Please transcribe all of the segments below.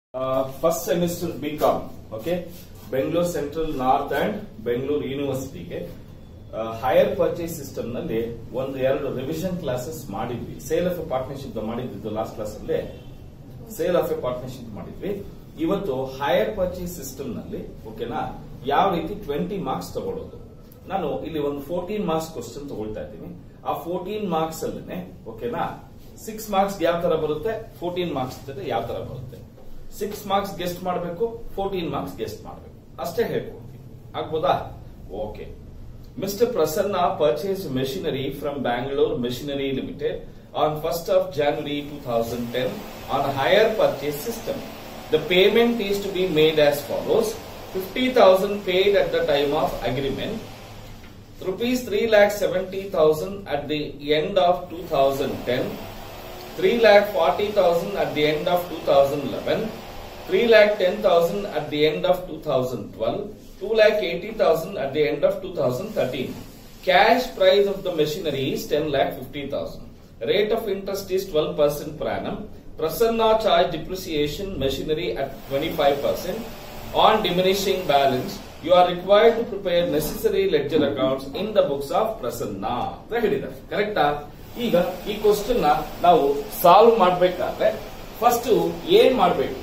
First semester B com okay Bengaluru central north and Bengaluru ಯೂನಿವರ್ಸಿಟಿಗೆ higher purchase system ನಲ್ಲಿ ಒಂದು ಎರಡು ರಿವಿಷನ್ ಕ್ಲಾಸಸ್ ಮಾಡಿದ್ವಿ ಸೇಲ್ ಆಫ್ ಎ ಪಾರ್ಟ್ನರ್ಶಿಪ್ ಮಾಡಿದ್ದು ಲಾಸ್ಟ್ ಕ್ಲಾಸ್ ಅಲ್ಲಿ ಸೇಲ್ ಆಫ್ ಎ ಪಾರ್ಟ್ನರ್ಶಿಪ್ ಮಾಡಿದ್ವಿ ಇವತ್ತು ಹೈಯರ್ ಪರ್ಚೇಸ್ ಸಿಸ್ಟಮ್ ನಲ್ಲಿ ಓಕೆನಾ ಯಾವ ರೀತಿ ಟ್ವೆಂಟಿ ಮಾರ್ಕ್ಸ್ ತಗೊಳ್ಳೋದು ನಾನು ಇಲ್ಲಿ ಒಂದು ಫೋರ್ಟೀನ್ ಮಾರ್ಕ್ಸ್ ಕ್ವಶನ್ ತಗೊಳ್ತಾ ಇದ್ದೀನಿ ಆ ಫೋರ್ಟೀನ್ ಮಾರ್ಕ್ಸ್ ಅಲ್ಲೇ ಓಕೆನಾ ಸಿಕ್ಸ್ ಮಾರ್ಕ್ಸ್ ಯಾವ ತರ ಬರುತ್ತೆ ಫೋರ್ಟೀನ್ ಮಾರ್ಕ್ಸ್ ಜೊತೆ ಯಾವ ತರ ಬರುತ್ತೆ ಸಿಕ್ಸ್ ಮಾರ್ಕ್ಸ್ ಗೆಸ್ಟ್ ಮಾಡಬೇಕು ಫೋರ್ಟೀನ್ ಮಾರ್ಕ್ಸ್ ಗೆಸ್ಟ್ ಮಾಡಬೇಕು ಅಷ್ಟೇ ಹೇಳ್ಕೊಡ್ತೀನಿ ಆಗ್ಬೋದಾ okay mister Prasanna purchase machinery from Bangalore machinery limited on first of January two thousand ten on higher purchase system the payment is to be made as follows fifty thousand paid at the time of agreement rupees 3 lakh 70,000 at the end of 2010, 3 lakh 40,000 at the end of 2011, 3 lakh 10,000 at the end of 2012, 2 lakh 80,000 at the end of 2013. Cash price of the machinery is 10 lakh 50,000. Rate of interest is 12% per annum. Prasanna charge depreciation machinery at 25%. On diminishing balance, you are required to prepare necessary ledger accounts in the books of Prasanna. ಅಂತ ಹೇಳಿದ್ದಾರೆ ಕರೆಕ್ಟಾ ಈಗ ಈ question ನಾವು solve ಮಾಡಬೇಕಾದ್ರೆ first ಏನ್ ಮಾಡಬೇಕು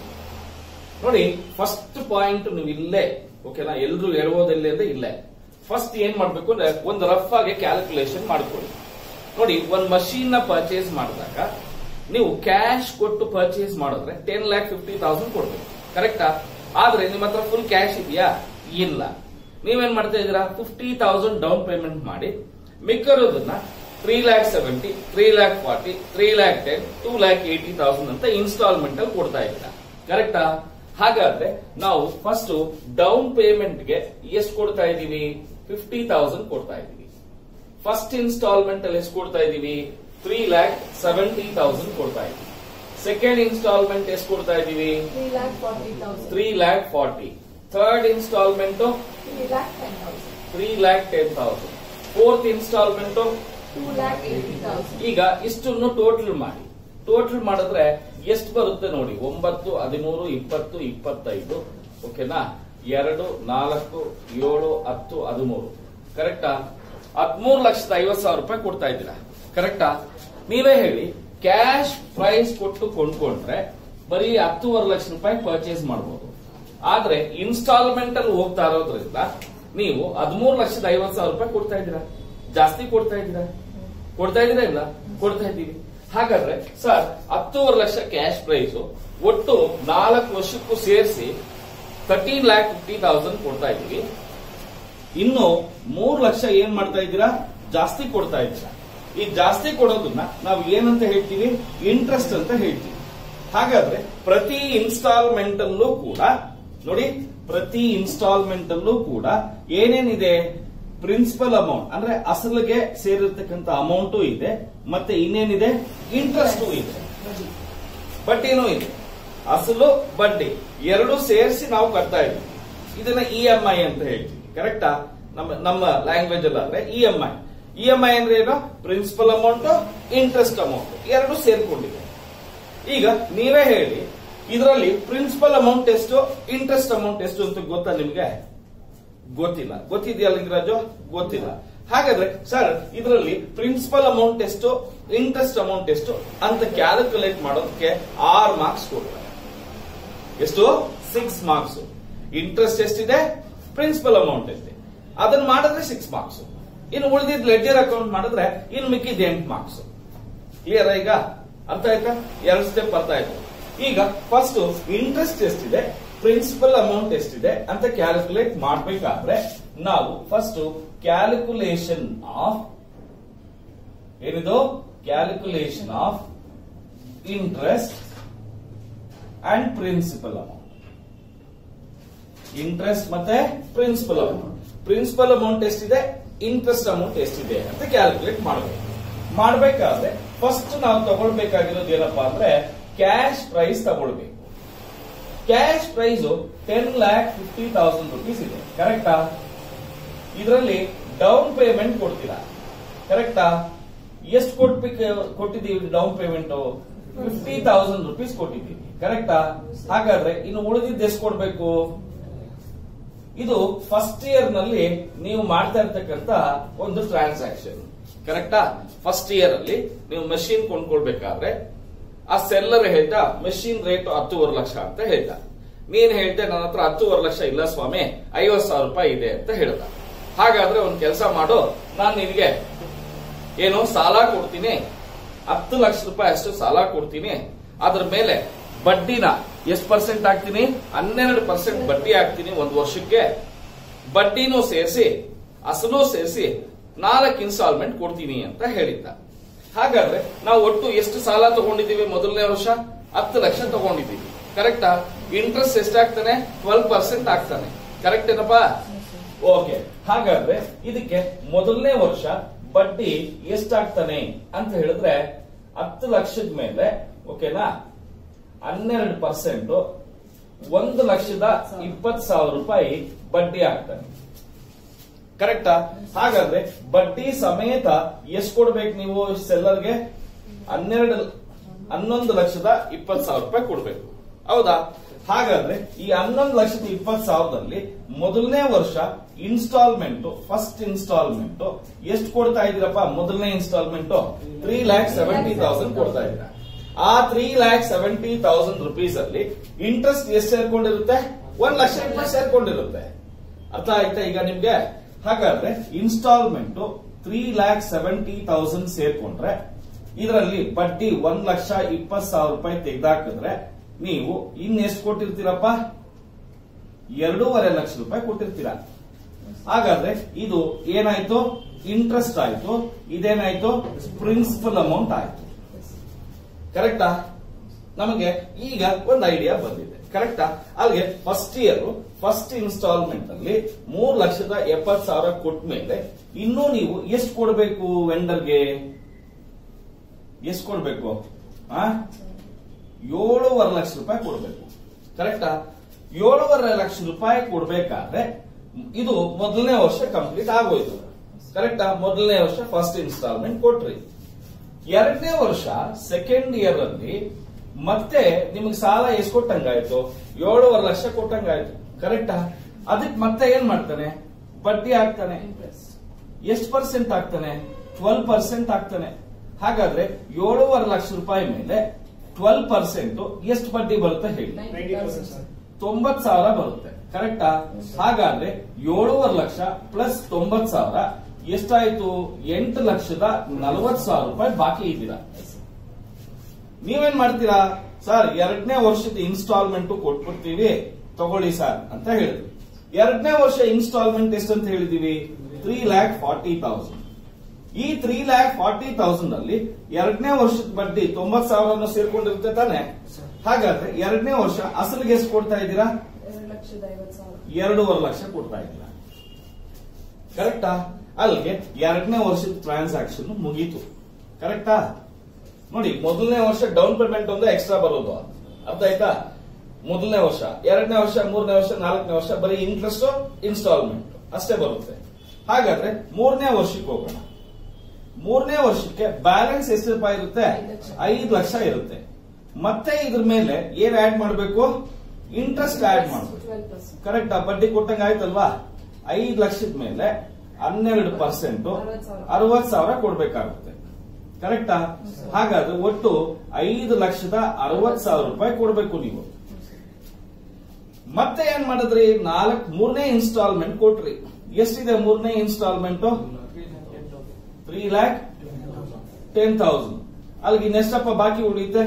ನೋಡಿ ಫಸ್ಟ್ ಪಾಯಿಂಟ್ ನೀವು ಇಲ್ಲೇ ಓಕೆನಾ ಎಲ್ರು ಹೇಳುವುದಿಲ್ಲ ಅಂದ್ರೆ ಇಲ್ಲೇ ಫಸ್ಟ್ ಏನ್ ಮಾಡ್ಬೇಕು ಅಂದ್ರೆ ಒಂದು ರಫ್ ಆಗಿ ಕ್ಯಾಲ್ಕುಲೇಷನ್ ಮಾಡ್ಕೊಳ್ಳಿ ನೋಡಿ ಒಂದ್ ಮಷೀನ್ ನ ಪರ್ಚೇಸ್ ಮಾಡಿದಾಗ ನೀವು ಕ್ಯಾಶ್ ಕೊಟ್ಟು ಪರ್ಚೇಸ್ ಮಾಡಿದ್ರೆ ಟೆನ್ ಲ್ಯಾಕ್ ಫಿಫ್ಟಿ ತೌಸಂಡ್ ಕೊಡ್ಬೇಕು ಕರೆಕ್ಟಾ ಆದ್ರೆ ನಿಮ್ಮ ಹತ್ರ ಫುಲ್ ಕ್ಯಾಶ್ ಇದೆಯಾ ಇಲ್ಲ ನೀವೇನ್ ಮಾಡ್ತಾ ಇದೀರಾ ಫಿಫ್ಟಿ ತೌಸಂಡ್ ಡೌನ್ ಪೇಮೆಂಟ್ ಮಾಡಿ ಮಿಕ್ಕಿರೋದನ್ನ three lakh seventy three lakh forty three lakh ten two lakh eighty thousand ಅಂತ ಇನ್ಸ್ಟಾಲ್ಮೆಂಟ್ ಅಲ್ಲಿ ಕೊಡ್ತಾ ಇದ್ದೀರಾ ಕರೆಕ್ಟಾ ಹಾಗಾದ್ರೆ ನಾವು ಫಸ್ಟ್ ಡೌನ್ ಪೇಮೆಂಟ್ ಗೆ ಎಷ್ಟು ಕೊಡ್ತಾ ಇದೀವಿ ಫಿಫ್ಟಿ ತೌಸಂಡ್ ಕೊಡ್ತಾ ಇದೀವಿ ಫಸ್ಟ್ ಇನ್ಸ್ಟಾಲ್ಮೆಂಟ್ ಅಲ್ಲಿ ಎಷ್ಟು ಕೊಡ್ತಾ ಇದೀವಿ ತ್ರೀ ಲ್ಯಾಕ್ ಸೆವೆಂಟಿ ತೌಸಂಡ್ ಕೊಡ್ತಾ ಇದೀವಿ ಸೆಕೆಂಡ್ ಇನ್ಸ್ಟಾಲ್ಮೆಂಟ್ ಎಷ್ಟು ಕೊಡ್ತಾ ಇದೀವಿ Three lakh forty thousand. Three lakh forty third instalment Three lakh ten thousand. Three lakh ten thousand fourth instalment Two lakh eighty thousand. ಈಗ ಇಷ್ಟನ್ನು ಟೋಟಲ್ ಮಾಡಿ ಟೋಟಲ್ ಮಾಡಿದ್ರೆ ಎಷ್ಟು ಬರುತ್ತೆ ನೋಡಿ ಒಂಬತ್ತು ಹದಿಮೂರು ಇಪ್ಪತ್ತು ಇಪ್ಪತ್ತೈದು ಓಕೆನಾ ಎರಡು ನಾಲ್ಕು ಏಳು ಹತ್ತು ಹದಿಮೂರು ಕರೆಕ್ಟಾ ಹದಿಮೂರು ಲಕ್ಷದ ಐವತ್ತು ಸಾವಿರ ರೂಪಾಯಿ ಕೊಡ್ತಾ ಇದ್ದೀರಾ ಕರೆಕ್ಟಾ ನೀವೇ ಹೇಳಿ ಕ್ಯಾಶ್ ಪ್ರೈಸ್ ಕೊಟ್ಟು ಕೊಂಡ್ಕೊಂಡ್ರೆ ಬರೀ ಹತ್ತೂವರೆ ಲಕ್ಷ ರೂಪಾಯಿ ಪರ್ಚೇಸ್ ಮಾಡಬಹುದು ಆದ್ರೆ ಇನ್ಸ್ಟಾಲ್ಮೆಂಟ್ ಅಲ್ಲಿ ಹೋಗ್ತಾ ಇರೋದ್ರಿಂದ ನೀವು ಹದಿಮೂರು ಲಕ್ಷದ ಐವತ್ತು ಸಾವಿರ ರೂಪಾಯಿ ಕೊಡ್ತಾ ಇದ್ದೀರಾ ಜಾಸ್ತಿ ಕೊಡ್ತಾ ಇದ್ದೀರಾ ಕೊಡ್ತಾ ಇದ್ದೀರಾ ಇಲ್ಲ ಕೊಡ್ತಾ ಇದ್ದೀವಿ ಹಾಗಾದ್ರೆ ಸರ್ ಹತ್ತೂವರೆ ಲಕ್ಷ ಕ್ಯಾಶ್ ಪ್ರೈಸ್ ಒಟ್ಟು ನಾಲ್ಕು ವರ್ಷಕ್ಕೂ ಸೇರಿಸಿ ತರ್ಟೀನ್ ಲ್ಯಾಕ್ ಫಿಫ್ಟಿ ತೌಸಂಡ್ ಕೊಡ್ತಾ ಇದ್ದೀವಿ ಇನ್ನು ಮೂರು ಲಕ್ಷ ಏನ್ ಮಾಡ್ತಾ ಇದ್ದೀರಾ ಜಾಸ್ತಿ ಕೊಡ್ತಾ ಇದ್ದೀರಾ ಈ ಜಾಸ್ತಿ ಕೊಡೋದನ್ನ ನಾವು ಏನಂತ ಹೇಳ್ತೀವಿ ಇಂಟ್ರೆಸ್ಟ್ ಅಂತ ಹೇಳ್ತೀವಿ ಹಾಗಾದ್ರೆ ಪ್ರತಿ ಇನ್ಸ್ಟಾಲ್ಮೆಂಟ್ ಅಲ್ಲೂ ಕೂಡ ನೋಡಿ ಪ್ರತಿ ಇನ್ಸ್ಟಾಲ್ಮೆಂಟ್ ಅಲ್ಲೂ ಕೂಡ ಏನೇನಿದೆ ಪ್ರಿನ್ಸಿಪಲ್ ಅಮೌಂಟ್ ಅಂದ್ರೆ ಅಸಲಿಗೆ ಸೇರಿರ್ತಕ್ಕಂಥ ಅಮೌಂಟು ಇದೆ ಮತ್ತೆ ಇನ್ನೇನಿದೆ ಇಂಟ್ರೆಸ್ಟು ಇದೆ ಬಡ್ಡಿನೂ ಇದೆ ಅಸಲು ಬಡ್ಡಿ ಎರಡು ಸೇರಿಸಿ ನಾವು ಕಟ್ತಾ ಇದ್ದೀವಿ ಇದನ್ನ ಇ ಎಂ ಐ ಅಂತ ಹೇಳ್ತೀವಿ ಕರೆಕ್ಟಾ ನಮ್ಮ ನಮ್ಮ ಲ್ಯಾಂಗ್ವೇಜ್ ಅಲ್ಲಾದ್ರೆ E M I E M I ಅಂದ್ರೆ ಏನು ಪ್ರಿನ್ಸಿಪಲ್ ಅಮೌಂಟ್ ಇಂಟ್ರೆಸ್ಟ್ ಅಮೌಂಟ್ ಎರಡು ಸೇರ್ಕೊಂಡಿದೆ ಈಗ ನೀವೇ ಹೇಳಿ ಇದರಲ್ಲಿ ಪ್ರಿನ್ಸಿಪಲ್ ಅಮೌಂಟ್ ಎಷ್ಟು ಇಂಟ್ರೆಸ್ಟ್ ಅಮೌಂಟ್ ಎಷ್ಟು ಅಂತ ಗೊತ್ತಾ ನಿಮ್ಗೆ ಗೊತ್ತಿಲ್ಲ ಗೊತ್ತಿದೆಯಲ್ಲ ಲಿಂಗರಾಜು ಗೊತ್ತಿಲ್ಲ ಹಾಗಾದ್ರೆ ಸರ್ ಇದರಲ್ಲಿ ಪ್ರಿನ್ಸಿಪಲ್ ಅಮೌಂಟ್ ಎಷ್ಟು ಇಂಟ್ರೆಸ್ಟ್ ಅಮೌಂಟ್ ಎಷ್ಟು ಅಂತ ಕ್ಯಾಲ್ಕುಲೇಟ್ ಮಾಡೋದಕ್ಕೆ ಆರ್ ಮಾರ್ಕ್ಸ್ ಕೊಡ್ತಾರೆ ಎಷ್ಟು ಸಿಕ್ಸ್ ಮಾರ್ಕ್ಸ್ ಇಂಟ್ರೆಸ್ಟ್ ಎಷ್ಟಿದೆ ಪ್ರಿನ್ಸಿಪಲ್ ಅಮೌಂಟ್ ಎಷ್ಟಿದೆ ಅದನ್ನ ಮಾಡಿದ್ರೆ ಸಿಕ್ಸ್ ಮಾರ್ಕ್ಸ್ ಇನ್ನು ಉಳಿದಿದ್ ಲೆಡ್ಜರ್ ಅಕೌಂಟ್ ಮಾಡಿದ್ರೆ ಇನ್ನು ಮಿಕ್ಕಿದ ಎಂಟು ಮಾರ್ಕ್ಸ್ ಕ್ಲಿಯರ್ ಈಗ ಅರ್ಥ ಆಯ್ತಾ ಎರಡು ಸ್ಟೆಪ್ ಅರ್ಥ ಆಯ್ತು ಈಗ ಫಸ್ಟ್ ಇಂಟ್ರೆಸ್ಟ್ ಎಷ್ಟಿದೆ ಪ್ರಿನ್ಸಿಪಲ್ ಅಮೌಂಟ್ ಎಷ್ಟಿದೆ ಅಂತ ಕ್ಯಾಲ್ಕುಲೇಟ್ ಮಾಡಬೇಕಾದ್ರೆ ನಾವು ಫಸ್ಟ್ ಕ್ಯಾಲ್ಕುಲೇಷನ್ ಆಫ್ ಏನಿದು calculation of interest and principal amount interest ಮತ್ತೆ ಪ್ರಿನ್ಸಿಪಲ್ ಅಮೌಂಟ್ ಪ್ರಿನ್ಸಿಪಲ್ ಅಮೌಂಟ್ ಎಷ್ಟಿದೆ ಇಂಟ್ರೆಸ್ಟ್ ಅಮೌಂಟ್ ಎಷ್ಟಿದೆ ಅಂತ ಕ್ಯಾಲ್ಕುಲೇಟ್ ಮಾಡಬೇಕು ಮಾಡಬೇಕಾದ್ರೆ ಫಸ್ಟ್ ನಾವು ತಗೊಳ್ಬೇಕಾಗಿರೋದು ಏನಪ್ಪಾ ಅಂದ್ರೆ ಕ್ಯಾಶ್ ಪ್ರೈಸ್ ತಗೊಳ್ಬೇಕು cash price ten lakh fifty thousand rupees ಇದೆ ಕರೆಕ್ಟಾ ಇದರಲ್ಲಿ ಡೌನ್ ಪೇಮೆಂಟ್ ಕೊಡ್ತೀರಾ ಕರೆಕ್ಟಾ ಎಷ್ಟು ಕೊಟ್ಬೇಕು ಕೊಟ್ಟಿದ್ದೀವಿ down payment fifty thousand rupees ಕೊಟ್ಟಿದ್ದೀನಿ ಕರೆಕ್ಟಾ ಹಾಗಾದ್ರೆ ಇನ್ನು ಉಳಿದಿದ್ದು ಎಷ್ಟು ಕೊಡ್ಬೇಕು ಇದು ಫಸ್ಟ್ ಇಯರ್ ನಲ್ಲಿ ನೀವು ಮಾಡ್ತಾ ಇರ್ತಕ್ಕಂತ ಒಂದು ಟ್ರಾನ್ಸಾಕ್ಷನ್ ಕರೆಕ್ಟಾ ಫಸ್ಟ್ ಇಯರ್ ಅಲ್ಲಿ ನೀವು ಮೆಷಿನ್ ಕೊಂಡ್ಕೊಳ್ಬೇಕಾದ್ರೆ ಆ ಸೆಲ್ಲರ್ ಹೇಳ್ದ ಮೆಷಿನ್ ರೇಟ್ ಹತ್ತುವರೆ ಲಕ್ಷ ಅಂತ ಹೇಳ್ದ ನೀನ್ ಹೇಳ್ದೆ ನನ್ನ ಹತ್ರ ಹತ್ತುವರೆ ಲಕ್ಷ ಇಲ್ಲ ಸ್ವಾಮಿ ಐವತ್ ಸಾವಿರ ರೂಪಾಯಿ ಇದೆ ಅಂತ ಹೇಳ್ದ ಹಾಗಾದ್ರೆ ಒಂದ್ ಕೆಲಸ ಮಾಡು ನಾನ್ ನಿನಗೆ ಏನು ಸಾಲ ಕೊಡ್ತೀನಿ ಹತ್ತು ಲಕ್ಷ ರೂಪಾಯಿ ಅಷ್ಟು ಸಾಲ ಕೊಡ್ತೀನಿ ಅದ್ರ ಮೇಲೆ ಬಡ್ಡಿನ ಎಷ್ಟು ಪರ್ಸೆಂಟ್ ಹಾಕ್ತೀನಿ ಹನ್ನೆರಡು ಪರ್ಸೆಂಟ್ ಬಡ್ಡಿ ಹಾಕ್ತೀನಿ ಒಂದು ವರ್ಷಕ್ಕೆ ಬಡ್ಡಿನೂ ಸೇರಿಸಿ ಅಸಲು ಸೇರಿಸಿ ನಾಲ್ಕು ಇನ್ಸ್ಟಾಲ್ಮೆಂಟ್ ಕೊಡ್ತೀನಿ ಅಂತ ಹೇಳಿದ್ದ ಹಾಗಾದ್ರೆ ನಾವು ಒಟ್ಟು ಎಷ್ಟು ಸಾಲ ತಗೊಂಡಿದ್ದೀವಿ ಮೊದಲನೇ ವರ್ಷ ಹತ್ತು ಲಕ್ಷ ತಗೊಂಡಿದ್ದೀವಿ ಕರೆಕ್ಟಾ ಇಂಟ್ರೆಸ್ಟ್ ಎಷ್ಟಾಗ್ತಾನೆ ಟ್ವೆಲ್ ಪರ್ಸೆಂಟ್ ಆಗ್ತಾನೆ ಕರೆಕ್ಟ್ ಏನಪ್ಪಾ ಓಕೆ ಹಾಗಾದ್ರೆ ಇದಕ್ಕೆ ಮೊದಲನೇ ವರ್ಷ ಬಡ್ಡಿ ಎಷ್ಟಾಗ್ತಾನೆ ಅಂತ ಹೇಳಿದ್ರೆ ಹತ್ತು ಲಕ್ಷದ ಮೇಲೆ ಓಕೆನಾ ಹನ್ನೆರಡು ಪರ್ಸೆಂಟ್ ಒಂದು ಲಕ್ಷದ ಇಪ್ಪತ್ ಸಾವಿರ ರೂಪಾಯಿ ಬಡ್ಡಿ ಆಗ್ತಾನೆ ಕರೆಕ್ಟಾ ಹಾಗಾದ್ರೆ ಬಡ್ಡಿ ಸಮೇತ ಎಷ್ಟು ಕೊಡ್ಬೇಕು ನೀವು ಸೆಲ್ಲರ್ಗೆ ಹನ್ನೆರಡು ಹನ್ನೊಂದು ಲಕ್ಷದ ಇಪ್ಪತ್ ಸಾವಿರ ರೂಪಾಯಿ ಕೊಡ್ಬೇಕು ಹೌದಾ ಹಾಗಾದ್ರೆ ಈ ಹನ್ನೊಂದು ಲಕ್ಷದ ಇಪ್ಪತ್ ಸಾವಿರದಲ್ಲಿ ಮೊದಲನೇ ವರ್ಷ ಇನ್ಸ್ಟಾಲ್ಮೆಂಟ್ ಫಸ್ಟ್ ಇನ್ಸ್ಟಾಲ್ಮೆಂಟ್ ಎಷ್ಟು ಕೊಡ್ತಾ ಇದ್ದೀರಪ್ಪ ಮೊದಲನೇ instalment three lakh seventy thousand ಕೊಡ್ತಾ ಇದ್ದೀರಾ ಆ three lakh seventy thousand rupees ಅಲ್ಲಿ ಇಂಟ್ರೆಸ್ಟ್ ಎಷ್ಟು ಸೇರ್ಕೊಂಡಿರುತ್ತೆ ಒಂದ್ ಲಕ್ಷ ಇಂಟ್ರೆಸ್ಟ್ ಸೇರ್ಕೊಂಡಿರುತ್ತೆ ಅರ್ಥ ಆಯ್ತಾ ಈಗ ನಿಮ್ಗೆ ಹಾಗಾದ್ರೆ instalment three lakh seventy thousand ಸೇರ್ಕೊಂಡ್ರೆ ಇದರಲ್ಲಿ ಬಡ್ಡಿ ಒಂದ್ ಲಕ್ಷ ಇಪ್ಪತ್ ಸಾವಿರ ರೂಪಾಯಿ ತೆಗೆದಾಕಿದ್ರೆ ನೀವು ಇನ್ನೆಷ್ಟು ಕೊಟ್ಟಿರ್ತೀರಪ್ಪ ಎರಡೂವರೆ ಲಕ್ಷ ರೂಪಾಯಿ ಕೊಟ್ಟಿರ್ತೀರ ಹಾಗಾದ್ರೆ ಇದು ಏನಾಯ್ತು ಇಂಟ್ರೆಸ್ಟ್ ಆಯ್ತು ಇದೇನಾಯ್ತು ಪ್ರಿನ್ಸಿಪಲ್ ಅಮೌಂಟ್ ಆಯ್ತು ಕರೆಕ್ಟಾ ನಮಗೆ ಈಗ ಒಂದು ಐಡಿಯಾ ಬಂದಿದೆ ಕರೆಕ್ಟಾ ಅಲ್ಲಿಗೆ ಫಸ್ಟ್ ಇಯರ್ ಫಸ್ಟ್ ಇನ್ಸ್ಟಾಲ್ಮೆಂಟ್ ಅಲ್ಲಿ ಮೂರ್ ಲಕ್ಷದ ಎಪ್ಪತ್ ಸಾವಿರ ಕೊಟ್ಟ ಮೇಲೆ ಇನ್ನೂ ನೀವು ಎಷ್ಟು ಕೊಡಬೇಕು ವೆಂಡರ್ಗೆ ಎಷ್ಟು ಕೊಡ್ಬೇಕು ಆ ಏಳೂವರೆ ಲಕ್ಷ ರೂಪಾಯಿ ಕೊಡ್ಬೇಕು ಕರೆಕ್ಟಾ ಏಳೂವರೆ ಲಕ್ಷ ರೂಪಾಯಿ ಕೊಡ್ಬೇಕಾದ್ರೆ ಇದು ಮೊದಲನೇ ವರ್ಷ ಕಂಪ್ಲೀಟ್ ಆಗೋಯ್ತು ಕರೆಕ್ಟಾ ಮೊದಲನೇ ವರ್ಷ ಫಸ್ಟ್ ಇನ್ಸ್ಟಾಲ್ಮೆಂಟ್ ಕೊಟ್ರಿ ಎರಡನೇ ವರ್ಷ ಸೆಕೆಂಡ್ ಇಯರ್ ಅಲ್ಲಿ ಮತ್ತೆ ನಿಮಗೆ ಸಾಲ ಎಷ್ಟು ಕೊಟ್ಟಂಗಾಯ್ತು ಏಳೂವರೆ ಲಕ್ಷ ಕೊಟ್ಟಂಗಾಯ್ತು ಕರೆಕ್ಟಾ ಅದಕ್ಕೆ ಮತ್ತೆ ಏನ್ ಮಾಡ್ತಾನೆ ಬಡ್ಡಿ ಹಾಕ್ತಾನೆ Interest. ಎಷ್ಟು ಪರ್ಸೆಂಟ್ ಆಗ್ತಾನೆ ಟ್ವೆಲ್ ಪರ್ಸೆಂಟ್ ಆಗ್ತಾನೆ ಹಾಗಾದ್ರೆ ಏಳೂವರೆ ಲಕ್ಷ ರೂಪಾಯಿ ಮೇಲೆ ಟ್ವೆಲ್ ಪರ್ಸೆಂಟ್ ಎಷ್ಟು ಬಡ್ಡಿ ಬರುತ್ತೆ ಹೇಳಿ 90,000, sir. ತೊಂಬತ್ ಸಾವಿರ ಬರುತ್ತೆ ಕರೆಕ್ಟಾ ಹಾಗಾದ್ರೆ ಏಳೂವರೆ ಲಕ್ಷ ಪ್ಲಸ್ ತೊಂಬತ್ ಸಾವಿರ ಎಷ್ಟಾಯ್ತು ಎಂಟು ಲಕ್ಷದ ನಲವತ್ ಸಾವಿರ ರೂಪಾಯಿ ಬಾಕಿ ಇದ್ದೀರಾ ನೀವೇನ್ ಮಾಡ್ತೀರಾ ಸರ್ ಎರಡನೇ ವರ್ಷದ ಇನ್ಸ್ಟಾಲ್ಮೆಂಟ್ ಕೊಟ್ಬಿಡ್ತೀವಿ ತಗೊಳ್ಳಿ ಸರ್ ಅಂತ ಹೇಳಿದ್ವಿ ಎರಡನೇ ವರ್ಷ ಇನ್ಸ್ಟಾಲ್ಮೆಂಟ್ ಎಷ್ಟು ಅಂತ ಹೇಳಿದೀವಿ ತ್ರೀ ಲ್ಯಾಕ್ ಫಾರ್ಟಿ ತೌಸಂಡ್ ಈ ತ್ರೀ ಲ್ಯಾಕ್ ಫಾರ್ಟಿ ತೌಸಂಡ್ ಅಲ್ಲಿ ಎರಡನೇ ವರ್ಷದ ಬಡ್ಡಿ ತೊಂಬತ್ ಸಾವಿರ ಸೇರ್ಕೊಂಡಿರುತ್ತೆ ತಾನೆ ಹಾಗಾದ್ರೆ ಎರಡನೇ ವರ್ಷ ಅಸಲಿಗೆ ಎಷ್ಟು ಕೊಡ್ತಾ ಇದ್ದೀರಾ ಎರಡು ಲಕ್ಷದ ಐವತ್ತು ಸಾವಿರ ಎರಡೂವರೆ ಲಕ್ಷ ಕೊಡ್ತಾ ಇದ್ದೀರಾ ಕರೆಕ್ಟಾ ಅಲ್ಲಿಗೆ ಎರಡನೇ ವರ್ಷದ ಟ್ರಾನ್ಸಾಕ್ಷನ್ ಮುಗೀತು ಕರೆಕ್ಟಾ ನೋಡಿ ಮೊದಲನೇ ವರ್ಷ ಡೌನ್ ಪೇಮೆಂಟ್ ಒಂದು ಎಕ್ಸ್ಟ್ರಾ ಬರೋದು ಅರ್ಥ ಆಯ್ತಾ ಮೊದಲನೇ ವರ್ಷ ಎರಡನೇ ವರ್ಷ ಮೂರನೇ ವರ್ಷ ನಾಲ್ಕನೇ ವರ್ಷ ಬರೀ ಇಂಟ್ರೆಸ್ಟ್ ಇನ್ಸ್ಟಾಲ್ಮೆಂಟ್ ಅಷ್ಟೇ ಬರುತ್ತೆ ಹಾಗಾದ್ರೆ ಮೂರನೇ ವರ್ಷಕ್ಕೆ ಹೋಗೋಣ ಮೂರನೇ ವರ್ಷಕ್ಕೆ ಬ್ಯಾಲೆನ್ಸ್ ಎಷ್ಟು ರೂಪಾಯಿ ಇರುತ್ತೆ ಐದು ಲಕ್ಷ. ಐದು ಲಕ್ಷ ಇರುತ್ತೆ ಮತ್ತೆ ಇದ್ರ ಮೇಲೆ ಏನ್ ಆಡ್ ಮಾಡಬೇಕು ಇಂಟ್ರೆಸ್ಟ್ ಆಡ್ ಮಾಡಬೇಕು ಟ್ವೆಲ್ ಪರ್ಸೆಂಟ್ ಕರೆಕ್ಟ್ ಬಡ್ಡಿ ಕೊಟ್ಟಂಗ ಆಯ್ತಲ್ವಾ ಐದು ಲಕ್ಷದ ಮೇಲೆ ಹನ್ನೆರಡು ಪರ್ಸೆಂಟ್ ಅರವತ್ತು ಸಾವಿರ. ಅರವತ್ ಸಾವಿರ ಕೊಡ್ಬೇಕಾಗುತ್ತೆ ಕರೆಕ್ಟಾ ಹಾಗಾದ್ರೆ ಒಟ್ಟು ಐದು ಲಕ್ಷದ ಅರವತ್ ಸಾವಿರ ರೂಪಾಯಿ ಕೊಡ್ಬೇಕು ನೀವು ಮತ್ತೆ ಏನ್ ಮಾಡಿದ್ರಿ ನಾಲ್ಕ್ ಮೂರನೇ ಇನ್ಸ್ಟಾಲ್ಮೆಂಟ್ ಕೊಟ್ರಿ ಎಷ್ಟಿದೆ ಮೂರನೇ installment three lakh ten thousand ಅಲ್ಲಿಗೆ ಇನ್ನೆಷ್ಟಪ್ಪ ಬಾಕಿ ಉಳಿಯುತ್ತೆ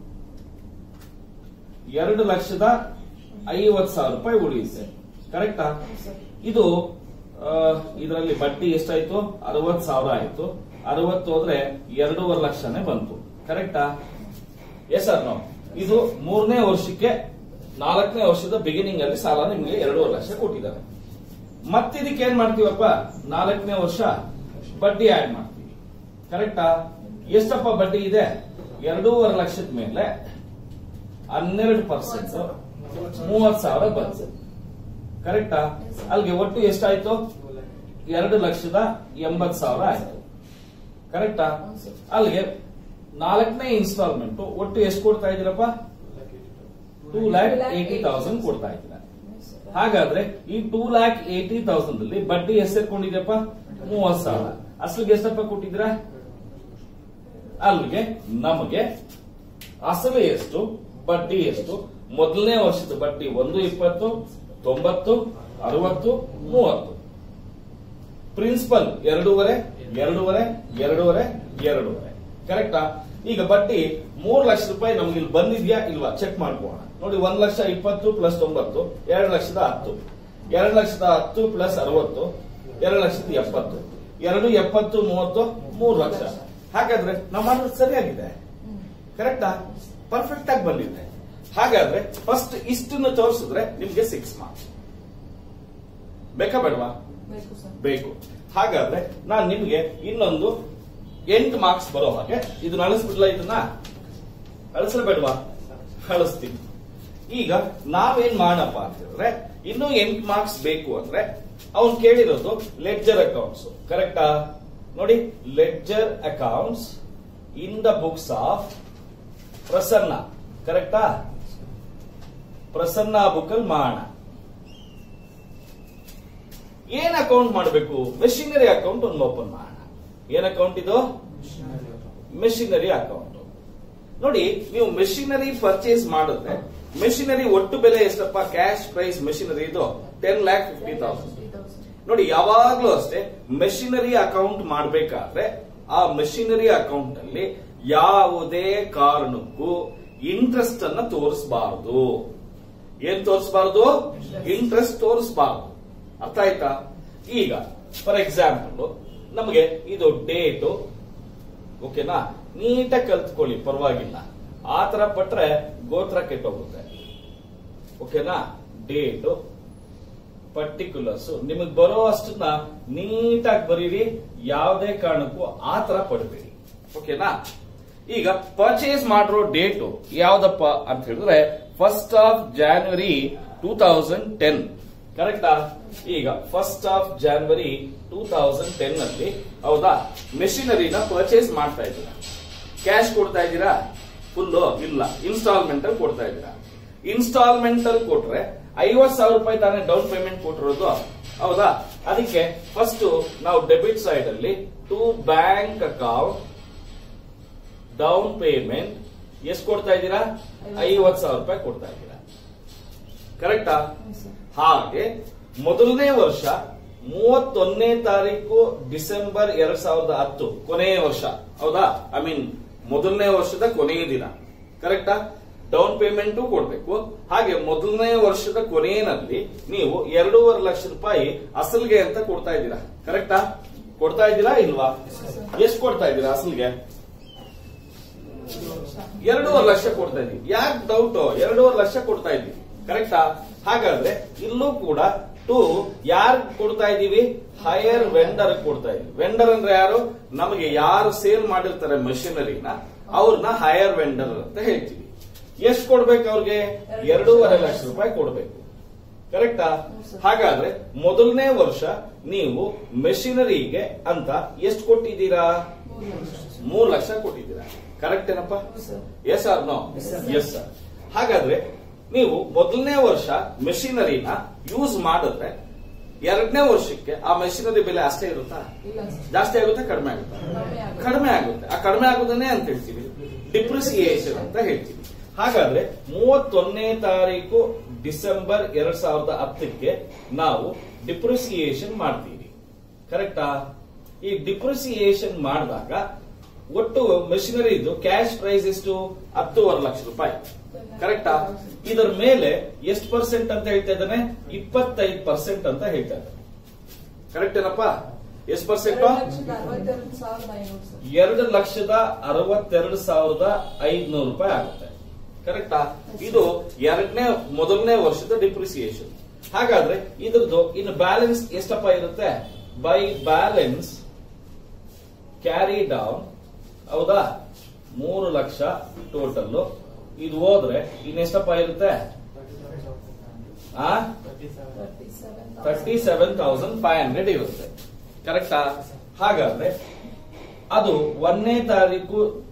ಎರಡು ಲಕ್ಷದ ಐವತ್ ಸಾವಿರ ರೂಪಾಯಿ ಉಳಿಯುತ್ತೆ ಕರೆಕ್ಟಾ ಇದು ಇದರಲ್ಲಿ ಬಡ್ಡಿ ಎಷ್ಟಾಯ್ತು ಅರವತ್ ಸಾವಿರ ಆಯ್ತು ಅರವತ್ತು ಹೋದ್ರೆ ಎರಡೂವರೆ ಲಕ್ಷನೇ ಬಂತು ಕರೆಕ್ಟಾ ಎಸ್ ಸರ್ ನೋ ಇದು ಮೂರನೇ ವರ್ಷಕ್ಕೆ ನಾಲ್ಕನೇ ವರ್ಷದ ಬಿಗಿನಿಂಗ್ ಅಲ್ಲಿ ಸಾಲ ನಿಮಗೆ ಎರಡೂವರೆ ಲಕ್ಷ ಕೊಟ್ಟಿದ್ದಾರೆ ಮತ್ತಿದಕ್ಕೆ ಏನ್ ಮಾಡ್ತೀವಪ್ಪ ನಾಲ್ಕನೇ ವರ್ಷ ಬಡ್ಡಿ ಆಡ್ ಮಾಡ್ತೀವಿ ಕರೆಕ್ಟಾ ಎಷ್ಟಪ್ಪ ಬಡ್ಡಿ ಇದೆ ಎರಡೂವರೆ ಲಕ್ಷದ ಮೇಲೆ ಹನ್ನೆರಡು ಪರ್ಸೆಂಟ್ ಮೂವತ್ ಸಾವಿರ ಬಂತು ಕರೆಕ್ಟಾ ಅಲ್ಲಿಗೆ ಒಟ್ಟು ಎಷ್ಟಾಯ್ತು ಎರಡು ಲಕ್ಷದ ಎಂಬತ್ ಸಾವಿರ ಆಯ್ತು ಕರೆಕ್ಟಾ ಅಲ್ಲಿಗೆ ನಾಲ್ಕನೇ ಇನ್ಸ್ಟಾಲ್ಮೆಂಟ್ ಒಟ್ಟು ಎಷ್ಟು ಕೊಡ್ತಾ ಇದ್ದೀರಪ್ಪ ಟೂ ಲ್ಯಾಕ್ ಏಟಿ ತೌಸಂಡ್ ಕೊಡ್ತಾ ಇದ್ದೀರಾ ಹಾಗಾದ್ರೆ ಈ ಟೂ ಲ್ಯಾಕ್ ಏಟಿ ತೌಸಂಡ್ ಅಲ್ಲಿ ಬಡ್ಡಿ ಎಷ್ಟು ಸೇರ್ಕೊಂಡಿದ್ಯಪ್ಪ ಮೂವತ್ ಸಾವಿರ ಅಸಲಿಗೆ ಎಷ್ಟಪ್ಪ ಕೊಟ್ಟಿದ್ದೀರಾ ಅಲ್ಲಿಗೆ ನಮಗೆ ಅಸಲು ಎಷ್ಟು ಬಡ್ಡಿ ಎಷ್ಟು ಮೊದಲನೇ ವರ್ಷದ ಬಡ್ಡಿ ಒಂದು ಇಪ್ಪತ್ತು ತೊಂಬತ್ತು ಅರವತ್ತು ಮೂವತ್ತು ಪ್ರಿನ್ಸಿಪಲ್ ಎರಡೂವರೆ ಎರಡೂವರೆ ಎರಡೂವರೆ ಎರಡೂವರೆ ಕರೆಕ್ಟಾ ಈಗ ಬಡ್ಡಿ ಮೂರ್ ಲಕ್ಷ ರೂಪಾಯಿ ನಮ್ಗೆ ಇಲ್ಲಿ ಬಂದಿದ್ಯಾ ಇಲ್ವಾ ಚೆಕ್ ಮಾಡ್ಕೋಣ ನೋಡಿ ಒಂದ್ ಲಕ್ಷ ಇಪ್ಪತ್ತು ಪ್ಲಸ್ ತೊಂಬತ್ತು ಎರಡು ಲಕ್ಷದ ಹತ್ತು ಎರಡು ಲಕ್ಷದ ಹತ್ತು ಪ್ಲಸ್ ಅರವತ್ತು ಎರಡು ಲಕ್ಷದ ಎಪ್ಪತ್ತು ಎರಡು ಎಪ್ಪತ್ತು ಮೂವತ್ತು ಮೂರು ಲಕ್ಷ ಹಾಗಾದ್ರೆ ನಾವು ಮಾಡೋದು ಸರಿಯಾಗಿದೆ ಕರೆಕ್ಟಾ ಪರ್ಫೆಕ್ಟ್ ಆಗಿ ಬಂದಿದೆ ಹಾಗಾದ್ರೆ ಫಸ್ಟ್ ಇಷ್ಟನ್ನು ತೋರಿಸಿದ್ರೆ ನಿಮ್ಗೆ ಸಿಕ್ಸ್ ಮಾರ್ಕ್ಸ್ ಬೇಕಾ ಬೇಡವಾ ಬೇಕು ಸರ್ ಬೇಕು ಹಾಗಾದ್ರೆ ನಾನು ನಿಮ್ಗೆ ಇನ್ನೊಂದು ಎಂಟು ಮಾರ್ಕ್ಸ್ ಬರೋ ಹಾಗೆ ಇದನ್ನ ಅಳಿಸ್ಬಿಡ್ಲ ಇದನ್ನ ಅಳಿಸಲೇಬೇಡವಾ ಅಳಿಸ್ತೀನಿ ಈಗ ನಾವೇನ್ ಮಾಡಪ್ಪ ಅಂತ ಹೇಳಿದ್ರೆ ಇನ್ನೂ ಎಂಟು ಮಾರ್ಕ್ಸ್ ಬೇಕು ಅಂದ್ರೆ ಅವ್ನು ಕೇಳಿರೋದು ಲೆಡ್ಜರ್ ಅಕೌಂಟ್ಸ್ ಕರೆಕ್ಟಾ ನೋಡಿ ledger accounts in the books of Prasanna ಕರೆಕ್ಟಾ ಪ್ರಸನ್ನ ಬುಕ್ಕಲ್ ಮಾಡೋಣ ಏನ್ ಅಕೌಂಟ್ ಮಾಡಬೇಕು ಮೆಷಿನರಿ ಅಕೌಂಟ್ ಒಂದು ಓಪನ್ ಮಾಡೋಣ ಏನ್ ಅಕೌಂಟ್ ಇದು ಮೆಷಿನರಿ ಅಕೌಂಟ್ ನೋಡಿ ನೀವು ಮೆಷಿನರಿ ಪರ್ಚೇಸ್ ಮಾಡಿದ್ರೆ ಮೆಷಿನರಿ ಒಟ್ಟು ಬೆಲೆ ಎಷ್ಟಪ್ಪ ಕ್ಯಾಶ್ ಪ್ರೈಸ್ ಮೆಷಿನರಿ ಇದು ಟೆನ್ ಲ್ಯಾಕ್ ಫಿಫ್ಟಿ ತೌಸಂಡ್ ನೋಡಿ ಯಾವಾಗ್ಲೂ ಅಷ್ಟೇ ಮೆಷಿನರಿ ಅಕೌಂಟ್ ಮಾಡಬೇಕಾದ್ರೆ ಆ ಮೆಷಿನರಿ ಅಕೌಂಟ್ ಅಲ್ಲಿ ಯಾವುದೇ ಕಾರಣಕ್ಕೂ ಇಂಟ್ರೆಸ್ಟ್ ಅನ್ನ ತೋರಿಸಬಾರದು ಏನ್ ತೋರಿಸಬಾರದು ಇಂಟ್ರೆಸ್ಟ್ ತೋರಿಸಬಾರದು ಅರ್ಥ ಆಯ್ತಾ ಈಗ ಫಾರ್ ಎಕ್ಸಾಂಪಲ್ ನಮಗೆ ಇದು ಡೇಟು ಓಕೆನಾ ನೀಟಾಗಿ ಕಲ್ತ್ಕೊಳ್ಳಿ ಪರವಾಗಿಲ್ಲ ಆ ತರ ಪಟ್ರೆ ಗೋತ್ರ ಕೆಟ್ಟೋಗುತ್ತೆ ಓಕೆನಾ ಡೇಟು ಪರ್ಟಿಕ್ಯುಲರ್ಸ್ ನಿಮಗೆ ಬರೋ ಅಷ್ಟನ್ನ ನೀಟಾಗಿ ಬರೀರಿ ಯಾವುದೇ ಕಾರಣಕ್ಕೂ ಆ ತರ ಪಡಬೇಡಿ ಓಕೆನಾ ಈಗ ಪರ್ಚೇಸ್ ಮಾಡಿರೋ ಡೇಟು ಯಾವ್ದಪ್ಪ ಅಂತ ಹೇಳಿದ್ರೆ first of January two thousand ten ಕರೆಕ್ಟಾ ಈಗ first of January two thousand ten ಅಲ್ಲಿ ಹೌದಾ ಮೆಷಿನರಿನ ಪರ್ಚೇಸ್ ಮಾಡ್ತಾ ಇದ್ದೀರಾ ಕ್ಯಾಶ್ ಕೊಡ್ತಾ ಇದ್ದೀರಾ ಫುಲ್ ಇಲ್ಲ ಇನ್ಸ್ಟಾಲ್ಮೆಂಟ್ ಅಲ್ಲಿ ಕೊಡ್ತಾ ಇದ್ದೀರಾ ಇನ್ಸ್ಟಾಲ್ಮೆಂಟ್ ಅಲ್ಲಿ ಕೊಟ್ರೆ ಐವತ್ ಸಾವಿರ ರೂಪಾಯಿ ತಾನೇ ಡೌನ್ ಪೇಮೆಂಟ್ ಕೊಟ್ಟಿರೋದು ಹೌದಾ ಅದಕ್ಕೆ ಫಸ್ಟ್ ನಾವು ಡೆಬಿಟ್ ಸೈಡ್ ಅಲ್ಲಿ to bank account down payment ಎಷ್ಟು ಕೊಡ್ತಾ ಇದ್ದೀರಾ ಐವತ್ ಸಾವಿರ ರೂಪಾಯಿ ಕೊಡ್ತಾ ಇದ್ದೀರಾ ಕರೆಕ್ಟಾ ಹಾಗೆ ಮೊದಲನೇ ವರ್ಷ ಮೂವತ್ತೊಂದನೇ ತಾರೀಕು ಡಿಸೆಂಬರ್ ಎರಡ್ ಸಾವಿರದ ಹತ್ತು ಕೊನೆಯ ವರ್ಷ ಹೌದಾ ಐ ಮೀನ್ ಮೊದಲನೇ ವರ್ಷದ ಕೊನೆಯ ದಿನ ಕರೆಕ್ಟಾ ಡೌನ್ ಪೇಮೆಂಟ್ ಕೊಡ್ಬೇಕು ಹಾಗೆ ಮೊದಲನೇ ವರ್ಷದ ಕೊನೆಯಲ್ಲಿ ನೀವು ಎರಡೂವರೆ ಲಕ್ಷ ರೂಪಾಯಿ ಅಸಲ್ಗೆ ಅಂತ ಕೊಡ್ತಾ ಇದ್ದೀರಾ ಕರೆಕ್ಟಾ ಕೊಡ್ತಾ ಇದ್ದೀರಾ ಇಲ್ವಾ ಎಷ್ಟು ಕೊಡ್ತಾ ಇದ್ದೀರಾ ಅಸಲ್ಗೆ ಎರಡೂವರೆ ಲಕ್ಷ ಕೊಡ್ತಾ ಇದ್ದೀವಿ ಯಾಕೆ ಡೌಟ್ ಎರಡೂವರೆ ಲಕ್ಷ ಕೊಡ್ತಾ ಇದ್ದೀವಿ ಕರೆಕ್ಟಾ ಹಾಗಾದ್ರೆ ಇಲ್ಲೂ ಕೂಡ ಟು ಯಾರು ಕೊಡ್ತಾ ಇದೀವಿ ಹೈಯರ್ ವೆಂಡರ್ ಕೊಡ್ತಾ ಇದೀವಿ ವೆಂಡರ್ ಅಂದ್ರೆ ಯಾರು ನಮಗೆ ಯಾರು ಸೇಲ್ ಮಾಡಿರ್ತಾರೆ ಮಷಿನರಿನ ಅವ್ರನ್ನ ಹೈಯರ್ ವೆಂಡರ್ ಅಂತ ಹೇಳ್ತೀವಿ ಎಷ್ಟು ಕೊಡ್ಬೇಕು ಅವ್ರಿಗೆ ಎರಡೂವರೆ ಲಕ್ಷ ರೂಪಾಯಿ ಕೊಡ್ಬೇಕು ಕರೆಕ್ಟಾ ಹಾಗಾದ್ರೆ ಮೊದಲನೇ ವರ್ಷ ನೀವು ಮೆಷಿನರಿಗೆ ಅಂತ ಎಷ್ಟು ಕೊಟ್ಟಿದ್ದೀರಾ ಮೂರ್ ಲಕ್ಷ ಕೊಟ್ಟಿದ್ದೀರಾ ಕರೆಕ್ಟ್ ಏನಪ್ಪ yes or no yes sir ಹಾಗಾದ್ರೆ ನೀವು ಮೊದಲನೇ ವರ್ಷ ಮೆಷಿನರಿನ ಯೂಸ್ ಮಾಡಿದ್ರೆ ಎರಡನೇ ವರ್ಷಕ್ಕೆ ಆ ಮೆಷಿನರಿ ಬೆಲೆ ಅಷ್ಟೇ ಇರುತ್ತಾ ಇಲ್ಲ ಸರ್ ಜಾಸ್ತಿ ಆಗುತ್ತೆ ಕಡಿಮೆ ಆಗುತ್ತಾ ಕಡಿಮೆ ಆಗುತ್ತೆ. ಕಡಿಮೆ ಆಗುತ್ತೆ ಆ ಕಡಿಮೆ ಆಗುದನ್ನೇ ಅಂತ ಹೇಳ್ತೀವಿ ಡಿಪ್ರಿಸಿಯೇಷನ್ ಅಂತ ಹೇಳ್ತೀವಿ ಹಾಗಾದ್ರೆ ಮೂವತ್ತೊಂದನೇ ತಾರೀಕು ಡಿಸೆಂಬರ್ ಎರಡ್ ಸಾವಿರದ ಹತ್ತಕ್ಕೆ ನಾವು ಡಿಪ್ರಿಸಿಯೇಷನ್ ಮಾಡ್ತೀವಿ ಕರೆಕ್ಟಾ ಈ ಡಿಪ್ರಿಸಿಯೇಷನ್ ಮಾಡಿದಾಗ ಒಟ್ಟು ಮೆಷಿನರಿದು ಕ್ಯಾಶ್ ಪ್ರೈಸ್ ಎಷ್ಟು ಹತ್ತೂವರೆ ಲಕ್ಷ ರೂಪಾಯಿ ಕರೆಕ್ಟಾ ಇದರ ಮೇಲೆ ಎಷ್ಟು ಪರ್ಸೆಂಟ್ ಅಂತ ಹೇಳ್ತಾ ಇದ್ದಾನೆ ಇಪ್ಪತ್ತೈದು ಪರ್ಸೆಂಟ್ ಅಂತ ಹೇಳ್ತಾ ಇದ್ದಾನೆ ಕರೆಕ್ಟ್ ಏನಪ್ಪ ಎಷ್ಟು ಪರ್ಸೆಂಟ್ ಎರಡು ಲಕ್ಷದ ಅರವತ್ತೆರಡು ಸಾವಿರದ ಎರಡು ಲಕ್ಷದ ಅರವತ್ತೆರಡು ಸಾವಿರದ ಐನೂರು ಸರ್ ಐದ್ನೂರು ರೂಪಾಯಿ ಆಗುತ್ತೆ ಕರೆಕ್ಟಾ ಇದು ಎರಡನೇ ಮೊದಲನೇ ವರ್ಷದ ಡಿಪ್ರಿಸಿಯೇಷನ್ ಹಾಗಾದ್ರೆ ಇದ್ರದ್ದು ಇನ್ನು ಬ್ಯಾಲೆನ್ಸ್ ಎಷ್ಟಪ್ಪ ಇರುತ್ತೆ ಬೈ ಬ್ಯಾಲೆನ್ಸ್ ಕ್ಯಾರಿ ಡೌನ್ ಹೌದಾ ಮೂರು ಲಕ್ಷ ಟೋಟಲ್ ಇದು ಹೋದ್ರೆ ಇನ್ನೆಷ್ಟಪ್ಪ ಇರುತ್ತೆ ಆ thirty seven thirty seven thousand five hundred ಇರುತ್ತೆ ಕರೆಕ್ಟಾ ಹಾಗಾದ್ರೆ ಅದು ಒಂದನೇ ತಾರೀಕು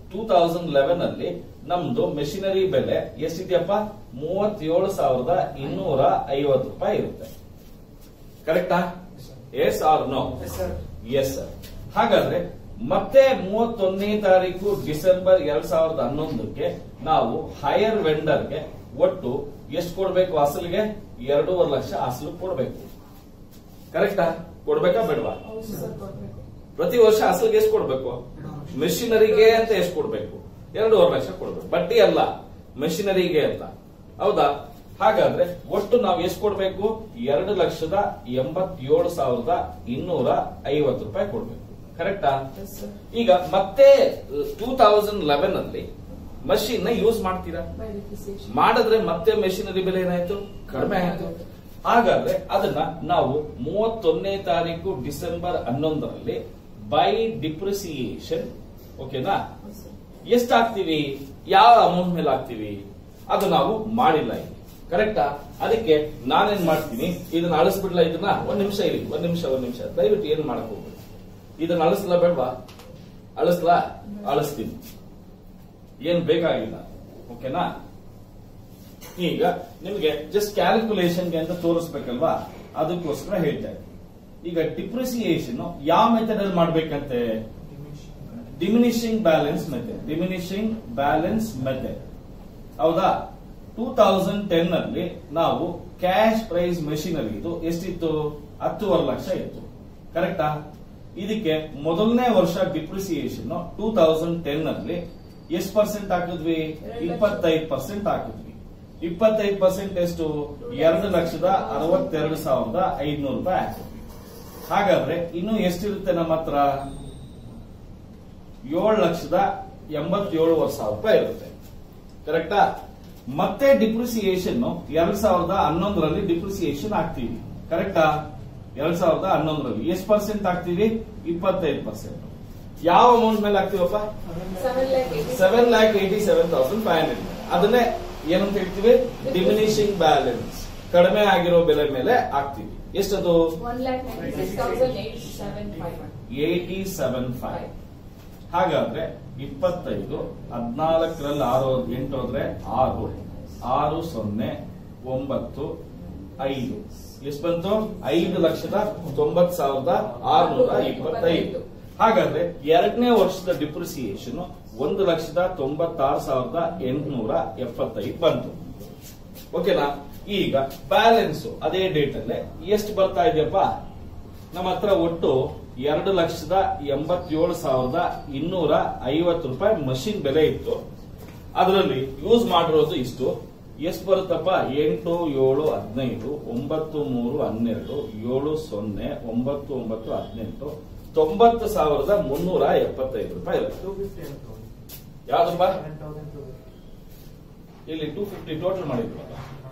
ಟೂ ತೌಸಂಡ್ ಲೆವೆನ್ ಅಲ್ಲಿ ನಮ್ದು ಮೆಷಿನರಿ ಬೆಲೆ ಎಷ್ಟಿದೆಯಪ್ಪ ಮೂವತ್ತೇಳು ಸಾವಿರದ ಇನ್ನೂರ ಐವತ್ತು ರೂಪಾಯಿ ಇರುತ್ತೆ ಕರೆಕ್ಟಾ yes or no yes sir ಹಾಗಾದ್ರೆ ಮತ್ತೆ ಮೂವತ್ತೊಂದನೇ ತಾರೀಕು ಡಿಸೆಂಬರ್ ಎರಡ್ ಸಾವಿರದ ಹನ್ನೊಂದಕ್ಕೆ ನಾವು ಹೈಯರ್ ವೆಂಡರ್ಗೆ ಒಟ್ಟು ಎಷ್ಟು ಕೊಡ್ಬೇಕು ಅಸಲಿಗೆ ಎರಡೂವರೆ ಲಕ್ಷ ಅಸಲು ಕೊಡ್ಬೇಕು ಕರೆಕ್ಟಾ ಕೊಡ್ಬೇಕಾ ಬೇಡವಾ ಹೌದು ಸರ್ ಕೊಡ್ಬೇಕು ಪ್ರತಿ ವರ್ಷ ಅಸಲಿಗೆ ಎಷ್ಟು ಕೊಡ್ಬೇಕು ಮೆಷಿನರಿಗೆ ಅಂತ ಎಷ್ಟು ಕೊಡ್ಬೇಕು ಎರಡೂವರೆ ಲಕ್ಷ ಕೊಡ್ಬೇಕು ಬಡ್ಡಿ ಅಲ್ಲ ಮೆಷಿನರಿಗೆ ಅಂತ ಹೌದಾ ಹಾಗಾದ್ರೆ ಒಟ್ಟು ನಾವು ಎಷ್ಟು ಕೊಡ್ಬೇಕು ಎರಡು ಲಕ್ಷದ ಎಂಬತ್ತೇಳು ಸಾವಿರದ ಇನ್ನೂರ ಐವತ್ತು ರೂಪಾಯಿ ಕೊಡ್ಬೇಕು ಕರೆಕ್ಟಾ ಎಸ್ ಸರ್ ಈಗ ಮತ್ತೆ ಟೂ ತೌಸಂಡ್ ಲೆವೆನ್ ಅಲ್ಲಿ ಮಷೀನ್ ನ ಯೂಸ್ ಮಾಡ್ತೀರಾ ಬೈ ಡಿಪ್ರಿಸಿಯೇಷನ್ ಮಾಡಿದ್ರೆ ಮತ್ತೆ ಮೆಷಿನರಿ ಬೆಲೆ ಏನಾಯ್ತು ಕಡಿಮೆ ಆಯ್ತು ಹಾಗಾದ್ರೆ ಅದನ್ನ ನಾವು ಮೂವತ್ತೊಂದನೇ ತಾರೀಕು ಡಿಸೆಂಬರ್ ಹನ್ನೊಂದರಲ್ಲಿ ಬೈ ಡಿಪ್ರಿಸಿಯೇಷನ್ ಓಕೆನಾ ಹೌದು ಸರ್ ಎಷ್ಟು ಹಾಕ್ತಿವಿ ಯಾವ ಅಮೌಂಟ್ ಮೇಲೆ ಹಾಕ್ತಿವಿ ಅದು ನಾವು ಮಾಡಿಲ್ಲ ಈಗ ಕರೆಕ್ಟಾ ಅದಕ್ಕೆ ನಾನೇನ್ ಮಾಡ್ತೀನಿ ಇದನ್ನ ಅಳಿಸ್ಬಿಡ್ಲಾ ಇದನ್ನ ಒಂದ್ ನಿಮಿಷ ಇರಿ ಒಂದ್ ನಿಮಿಷ ಒಂದ್ ನಿಮಿಷ ದಯವಿಟ್ಟು ಏನ್ ಮಾಡಕ್ ಹೋಗ್ಬೇಡಿ ಇದನ್ನ ಅಳಿಸ್ಲಾ ಬೇಡ್ವಾ ಅಳಿಸ್ಲಾ ಅಳಿಸ್ತೀನಿ ಏನ್ ಬೇಕಾಗಿಲ್ಲ ಓಕೆನಾ ಈಗ ನಿಮಗೆ ಜಸ್ಟ್ ಕ್ಯಾಲ್ಕುಲೇಷನ್ಗೆ ಅಂತ ತೋರಿಸ್ಬೇಕಲ್ವಾ ಅದಕ್ಕೋಸ್ಕರ ಹೇಳ್ತಾ ಇದ್ದೀನಿ ಈಗ ಡಿಪ್ರಿಸಿಯೇಷನ್ ಯಾವ ಮೆಥಡ್ ಅಲ್ಲಿ ಮಾಡ್ಬೇಕಂತೆ diminishing balance method diminishing balance method ಹೌದಾ ಟೂ ತೌಸಂಡ್ ಟೆನ್ ಅಲ್ಲಿ ನಾವು ಕ್ಯಾಶ್ ಪ್ರೈಸ್ ಮೆಷಿನರಿದು ಎಷ್ಟಿತ್ತು ಹತ್ತುವರೆ ಲಕ್ಷ ಇತ್ತು ಕರೆಕ್ಟಾ ಇದಕ್ಕೆ ಮೊದಲನೇ ವರ್ಷ ಡಿಪ್ರಿಸಿಯೇಷನ್ ಟೂ ತೌಸಂಡ್ ಟೆನ್ ಅಲ್ಲಿ ಎಷ್ಟು ಪರ್ಸೆಂಟ್ ಹಾಕಿದ್ವಿ ಇಪ್ಪತ್ತೈದು ಪರ್ಸೆಂಟ್ ಹಾಕಿದ್ವಿ ಇಪ್ಪತ್ತೈದು ಪರ್ಸೆಂಟ್ ಎಷ್ಟು ಎರಡು ಲಕ್ಷದ ಅರವತ್ತೆರಡು ಸಾವಿರದ ಐದ್ನೂರು ರೂಪಾಯಿ ಹಾಕಿದ್ವಿ ಹಾಗಾದ್ರೆ ಇನ್ನು ಎಷ್ಟಿರುತ್ತೆ ನಮ್ಮ ಹತ್ರ ಏಳು ಲಕ್ಷದ ಎಂಬತ್ತೇಳುವರೆ ಸಾವಿರ ರೂಪಾಯಿ ಇರುತ್ತೆ ಕರೆಕ್ಟಾ ಮತ್ತೆ ಡಿಪ್ರಿಸಿಯೇಷನ್ ಎರಡ್ ಸಾವಿರದ ಹನ್ನೊಂದರಲ್ಲಿ ಡಿಪ್ರಿಸಿಯೇಷನ್ ಆಗ್ತೀವಿ ಕರೆಕ್ಟಾ ಎರಡ್ ಸಾವಿರದ ಹನ್ನೊಂದರಲ್ಲಿ ಎಷ್ಟು ಪರ್ಸೆಂಟ್ ಆಗ್ತೀವಿ ಇಪ್ಪತ್ತೈದು ಪರ್ಸೆಂಟ್ ಯಾವ ಅಮೌಂಟ್ ಮೇಲೆ ಆಗ್ತೀವಪ್ಪ seven lakh eighty seven lakh eighty seven thousand five hundred ಅದನ್ನೇ ಏನಂತ ಹೇಳ್ತೀವಿ ಡಿಮಿನಿಷಿಂಗ್ ಬ್ಯಾಲೆನ್ಸ್ ಕಡಿಮೆ ಆಗಿರೋ ಬೆಲೆ ಮೇಲೆ ಹಾಕ್ತೀವಿ ಎಷ್ಟದು one lakh ninety six thousand eighty seven five eighty seven five ಹಾಗಾದ್ರೆ ಇಪ್ಪತ್ತೈದು ಹದಿನಾಲ್ಕರಲ್ಲಿ ಆರು ಎಂಟು ಹೋದ್ರೆ ಆರು ಆರು ಸೊನ್ನೆ ಒಂಬತ್ತು ಐದು ಎಷ್ಟು ಬಂತು ಐದು ಲಕ್ಷದ ತೊಂಬತ್ ಸಾವಿರದ ಆರುನೂರ ಇಪ್ಪತ್ತೈದು ಹಾಗಾದ್ರೆ ಎರಡನೇ ವರ್ಷದ ಡಿಪ್ರಿಸಿಯೇಷನ್ ಒಂದು ಲಕ್ಷದ ತೊಂಬತ್ತಾರು ಸಾವಿರದ ಎಂಟುನೂರ ಎಪ್ಪತ್ತೈದು ಬಂತು ಓಕೆನಾ ಈಗ ಬ್ಯಾಲೆನ್ಸ್ ಅದೇ ಡೇಟ್ ಅಲ್ಲೇ ಎಷ್ಟು ಬರ್ತಾ ಇದೆಯಪ್ಪ ನಮ್ಮ ಹತ್ರ ಒಟ್ಟು ಎರಡು ಲಕ್ಷದ ಎಂಬತ್ತೇಳು ಸಾವಿರದ ಇನ್ನೂರ ಐವತ್ತು ರೂಪಾಯಿ ಮಷಿನ್ ಬೆಲೆ ಇತ್ತು ಅದರಲ್ಲಿ ಯೂಸ್ ಮಾಡಿರೋದು ಇಷ್ಟು ಎಷ್ಟು ಬರುತ್ತಪ್ಪ ಎಂಟು ಏಳು ಹದಿನೈದು ಒಂಬತ್ತು ಮೂರು ಹನ್ನೆರಡು ಏಳು ಸೊನ್ನೆ ಒಂಬತ್ತು ಒಂಬತ್ತು ಹದಿನೆಂಟು ತೊಂಬತ್ತು ಸಾವಿರದ ಮುನ್ನೂರ ಎಪ್ಪತ್ತೈದು ರೂಪಾಯಿ ಇರುತ್ತೆ ಯಾವ್ದಪ್ಪ ಇಲ್ಲಿ ಟೂ ಫಿಫ್ಟಿ ಟೋಟಲ್ ಮಾಡಿದ್ವಲ್ಲ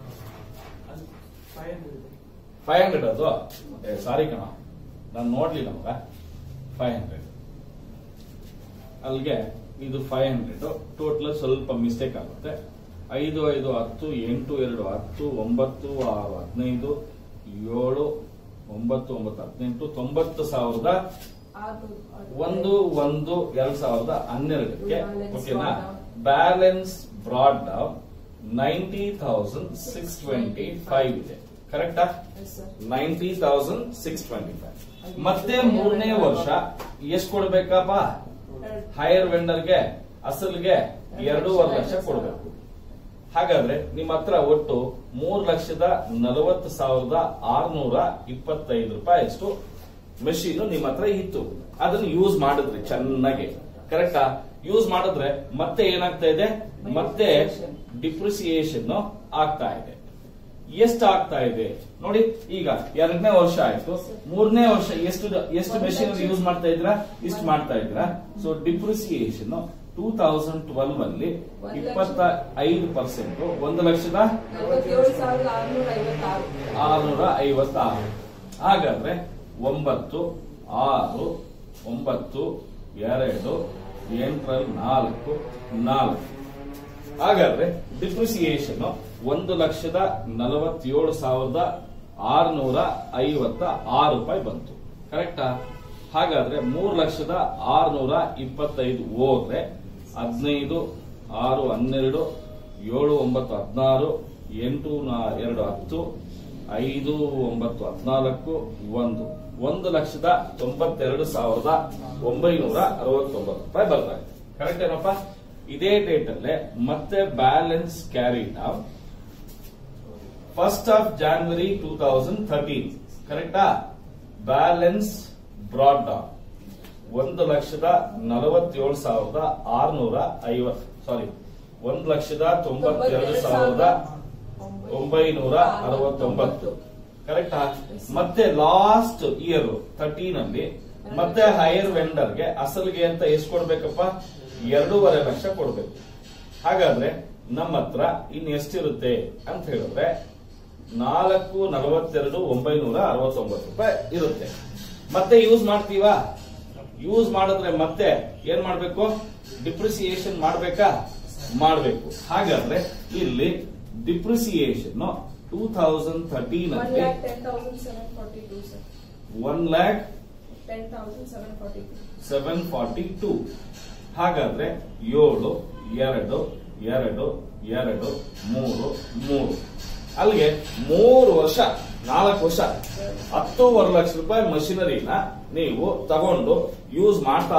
ಫೈವ್ ಹಂಡ್ರೆಡ್ ಅದು ಸಾರಿ ಕಣ ನಾನು ನೋಡ್ಲಿಲ್ಲ ಮಗ ಫೈವ್ ಹಂಡ್ರೆಡ್ ಅಲ್ಲಿಗೆ ಇದು ಫೈವ್ ಹಂಡ್ರೆಡ್ ಟೋಟಲ್ ಸ್ವಲ್ಪ ಮಿಸ್ಟೇಕ್ ಆಗುತ್ತೆ ಐದು ಐದು ಹತ್ತು ಎಂಟು ಎರಡು ಹತ್ತು ಒಂಬತ್ತು ಆರು ಹದಿನೈದು ಏಳು ಒಂಬತ್ತು ಒಂಬತ್ತು ಹದಿನೆಂಟು ತೊಂಬತ್ತು ಸಾವಿರದ ಆರು ಒಂದು ಒಂದು ಎರಡ್ ಸಾವಿರದ ಹನ್ನೆರಡಕ್ಕೆ Balance ಓಕೆನಾ brought down. Balance brought down ninety thousand six twenty five ಇದೆ ಕರೆಕ್ಟಾ yes sir ninety thousand six twenty five ಮತ್ತೆ ಮೂರನೇ ವರ್ಷ ಎಷ್ಟು ಕೊಡ್ಬೇಕಪ್ಪ ಹೈಯರ್ ವೆಂಡರ್ಗೆ ಅಸಲ್ಗೆ ಎರಡೂವರೆ ಲಕ್ಷ ಕೊಡ್ಬೇಕು ಹಾಗಾದ್ರೆ ನಿಮ್ಮ ಹತ್ರ ಒಟ್ಟು ಮೂರ್ ಲಕ್ಷದ ನಲವತ್ತು ಸಾವಿರದ ಆರ್ನೂರ ಇಪ್ಪತ್ತೈದು ರೂಪಾಯಿ ಅಷ್ಟು ಮೆಷಿನ್ ನಿಮ್ಮ ಹತ್ರ ಇತ್ತು ಅದನ್ನ ಯೂಸ್ ಮಾಡಿದ್ರಿ ಚೆನ್ನಾಗಿ ಕರೆಕ್ಟಾ ಯೂಸ್ ಮಾಡಿದ್ರೆ ಮತ್ತೆ ಏನಾಗ್ತಾ ಇದೆ ಮತ್ತೆ ಡಿಪ್ರಿಸಿಯೇಷನ್ ಆಗ್ತಾ ಇದೆ ಎಷ್ಟು ಆಗ್ತಾ ಇದೆ ನೋಡಿ ಈಗ ಎರಡನೇ ವರ್ಷ ಆಯ್ತು ಮೂರನೇ ವರ್ಷ ಎಷ್ಟು ಎಷ್ಟು ಮೆಷಿನ್ ಯೂಸ್ ಮಾಡ್ತಾ ಇದ್ರ ಇಷ್ಟು ಮಾಡ್ತಾ ಇದ್ರ so depreciation two thousand twelve ಅಲ್ಲಿ ಇಪ್ಪತ್ತ ಐದು ಪರ್ಸೆಂಟ್ ಒಂದು ಲಕ್ಷದ ನಲವತ್ತೇಳು ಸಾವಿರದ ಆರುನೂರ ಐವತ್ತಾರು ಆರ್ನೂರ ಐವತ್ತಾರು ಹಾಗಾದ್ರೆ ಒಂಬತ್ತು ಆರು ಒಂಬತ್ತು ಎರಡು ಎಂಟರಲ್ಲಿ ನಾಲ್ಕು ನಾಲ್ಕು ಹಾಗಾದ್ರೆ ಡಿಪ್ರಿಸಿಯೇಷನ್ ಒಂದು ಲಕ್ಷದ ನಲವತ್ತೇಳು ಸಾವಿರದ ಆರುನೂರ ಐವತ್ತ ಆರು ರೂಪಾಯಿ ಬಂತು ಕರೆಕ್ಟಾ ಹಾಗಾದ್ರೆ ಮೂರು ಲಕ್ಷದ ಆರುನೂರ ಇಪ್ಪತ್ತೈದು ಹೋದ್ರೆ ಹದಿನೈದು ಆರು ಹನ್ನೆರಡು ಏಳು ಒಂಬತ್ತು ಹದಿನಾರು ಎಂಟು ನಾ- ಎರಡು ಹತ್ತು ಐದು ಒಂಬತ್ತು ಹದಿನಾಲ್ಕು ಒಂದು ಒಂದು ಲಕ್ಷದ ತೊಂಬತ್ತೆರಡು ಸಾವಿರದ ಒಂಬೈನೂರ ಅರವತ್ತೊಂಬತ್ತು ರೂಪಾಯಿ ಬರ್ತಾ ಇದೆ ಕರೆಕ್ಟ್ ಏನಪ್ಪ ಇದೇ ಡೇಟ್ ಅಲ್ಲೇ ಮತ್ತೆ ಬ್ಯಾಲೆನ್ಸ್ ಕ್ಯಾರಿ ನಾವು first of January two thousand thirteen ಕರೆಕ್ಟಾ ಬ್ಯಾಲೆನ್ಸ್ ಬ್ರಾಡ್ ಡೌನ್ ಒಂದು ಲಕ್ಷದ ನಲವತ್ತೇಳು ಸಾವಿರದ ಆರ್ನೂರ ಐವತ್ತು ಸಾರಿ ಒಂದು ಲಕ್ಷದ ತೊಂಬತ್ತೆರಡು ಸಾವಿರದ ಒಂಬೈನೂರ ಅರವತ್ತೊಂಬತ್ತು ಕರೆಕ್ಟಾ ಮತ್ತೆ ಲಾಸ್ಟ್ ಇಯರ್ ಥರ್ಟೀನ್ ಅಲ್ಲಿ ಮತ್ತೆ ಹೈಯರ್ ವೆಂಡರ್ಗೆ ಅಸಲಿಗೆ ಅಂತ ಎಷ್ಟು ಕೊಡ್ಬೇಕಪ್ಪ ಎರಡೂವರೆ ಲಕ್ಷ ಕೊಡ್ಬೇಕು ಹಾಗಾದ್ರೆ ನಮ್ಮ ಹತ್ರ ಇನ್ ಎಷ್ಟಿರುತ್ತೆ ಅಂತ ಹೇಳಿದ್ರೆ ನಾಲ್ಕು ನಲವತ್ತೆರಡು ಒಂಬೈನೂರ ಅರವತ್ತೊಂಬತ್ತು ರೂಪಾಯಿ ಇರುತ್ತೆ ಮತ್ತೆ ಯೂಸ್ ಮಾಡ್ತೀವಾ ಯೂಸ್ ಮಾಡಿದ್ರೆ ಮತ್ತೆ ಏನ್ ಮಾಡ್ಬೇಕು ಡಿಪ್ರಿಸಿಯೇಷನ್ ಮಾಡ್ಬೇಕಾ ಮಾಡ್ಬೇಕು ಹಾಗಾದ್ರೆ ಇಲ್ಲಿ depreciation two thousand thirteen one ಅಲ್ಲಿ lakh ten thousand seven forty two sir one lac ten thousand seven forty two seven forty two ಹಾಗಾದ್ರೆ ಏಳು ಎರಡು ಎರಡು ಎರಡು ಮೂರು ಮೂರು ಅಲ್ಲಿಗೆ ಮೂರು ವರ್ಷ ನಾಲ್ಕು ವರ್ಷ ಹತ್ತೂವರೆ ಲಕ್ಷ ರೂಪಾಯಿ ಮಷಿನರಿನ ನೀವು ತಗೊಂಡು ಯೂಸ್ ಮಾಡ್ತಾ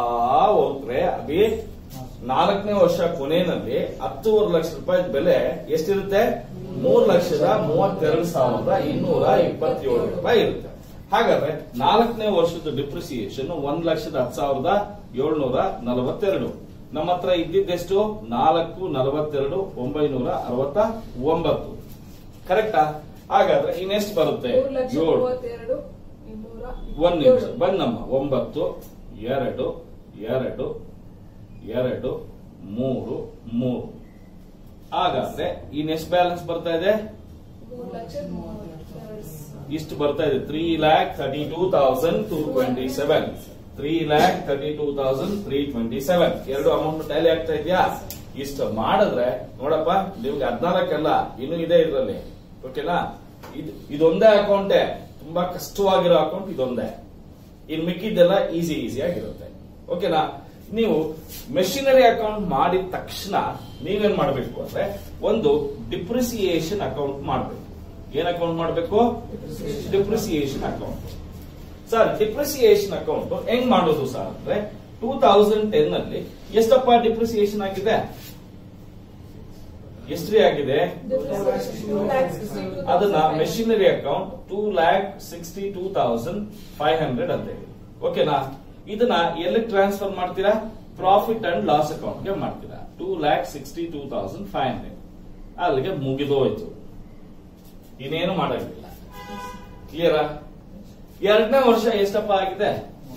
ಹೋಗ್ರೆ ಅದೇ ನಾಲ್ಕನೇ ವರ್ಷ ಕೊನೆಯಲ್ಲಿ ಹತ್ತೂವರೆ ಲಕ್ಷ ರೂಪಾಯಿ ಬೆಲೆ ಎಷ್ಟಿರುತ್ತೆ ಮೂರು ಲಕ್ಷದ ಮೂವತ್ತೆರಡು ಸಾವಿರದ ಇನ್ನೂರ ಇಪ್ಪತ್ತೇಳು ರೂಪಾಯಿ ಇರುತ್ತೆ ಹಾಗಾದ್ರೆ ನಾಲ್ಕನೇ ವರ್ಷದ ಡಿಪ್ರಿಸಿಯೇಷನ್ ಒಂದ್ ಲಕ್ಷದ ಹತ್ತು ಸಾವಿರದ ಏಳ್ನೂರ ನಲವತ್ತೆರಡು ನಮ್ಮ ಹತ್ರ ಇದ್ದಿದ್ದೆಷ್ಟು ನಾಲ್ಕು ನಲವತ್ತೆರಡು ಒಂಬೈನೂರ ಅರವತ್ತ ಒಂಬತ್ತು ಕರೆಕ್ಟಾ ಹಾಗಾದ್ರೆ ಇನ್ನೆಷ್ಟು ಬರುತ್ತೆ ಮೂರು ಲಕ್ಷ ಏಳು ಮೂವತ್ತೆರಡು ಇನ್ನೂರ ಒಂದ್ ನಿಮಿಷ ಏಳು. ಬಂದಮ್ಮ ಒಂಬತ್ತು ಎರಡು ಎರಡು ಎರಡು ಮೂರು ಮೂರು ಹಾಗಾದ್ರೆ ಇನ್ನೆಷ್ಟು ಬ್ಯಾಲೆನ್ಸ್ ಬರ್ತಾ ಇದೆ ಮೂರು ಲಕ್ಷ ಮೂವತ್ತೆರಡು ಸಾವಿರ. ಇಷ್ಟು ಬರ್ತಾ ಇದೆ three lakh thirty two thousand two twenty seven three lakh thirty two thousand three twenty seven ಎರಡು ಅಮೌಂಟ್ ಟ್ಯಾಲಿ ಆಗ್ತಾ ಇದೆಯಾ ಇಷ್ಟು ಮಾಡಿದ್ರೆ ನೋಡಪ್ಪ ನಿಮ್ಗೆ ಹದಿನಾಲ್ಕಲ್ಲ ಇನ್ನೂ ಇದೆ ಇದರಲ್ಲಿ ಓಕೆನಾ ಇದು ಇದೊಂದೇ ಅಕೌಂಟೇ ತುಂಬಾ ಕಷ್ಟವಾಗಿರೋ ಅಕೌಂಟ್ ಇದೊಂದೇ ಇನ್ ಮಿಕ್ಕಿದ್ದೆಲ್ಲ ಈಸಿ ಈಸಿ ಆಗಿರುತ್ತೆ ಓಕೆನಾ ನೀವು ಮೆಷಿನರಿ ಅಕೌಂಟ್ ಮಾಡಿದ ತಕ್ಷಣ ನೀವೇನ್ ಮಾಡಬೇಕು ಅಂದ್ರೆ ಒಂದು ಡಿಪ್ರಿಸಿಯೇಷನ್ ಅಕೌಂಟ್ ಮಾಡಬೇಕು ಏನ್ ಅಕೌಂಟ್ ಮಾಡಬೇಕು depreciation account sir depreciation account ಹೆಂಗ್ ಮಾಡೋದು ಸರ್ ಅಂದ್ರೆ ಟೂ ತೌಸಂಡ್ ಟೆನ್ ಅಲ್ಲಿ ಎಷ್ಟಪ್ಪ ಡಿಪ್ರಿಸಿಯೇಷನ್ ಆಗಿದೆ ಎಷ್ಟ್ರಿ ಆಗಿದೆ Two lakh sixty-two ಅದನ್ನ thousand machinery account two lakh sixty two thousand five hundred ಅಂತ ಹೇಳಿ ಓಕೆನಾ ಇದನ್ನ ಎಲ್ಲಿ ಟ್ರಾನ್ಸ್ಫರ್ ಮಾಡ್ತೀರಾ ಪ್ರಾಫಿಟ್ ಅಂಡ್ ಲಾಸ್ ಅಕೌಂಟ್ ಗೆ ಮಾಡ್ತೀರಾ two lakh sixty two thousand five hundred ಅಲ್ಲಿಗೆ ಮುಗಿದೋಯ್ತು ಇನ್ನೇನು ಮಾಡಂಗಿಲ್ಲ ಕ್ಲಿಯರಾ ಎರಡನೇ ವರ್ಷ ಎಷ್ಟಪ್ಪ ಆಗಿದೆ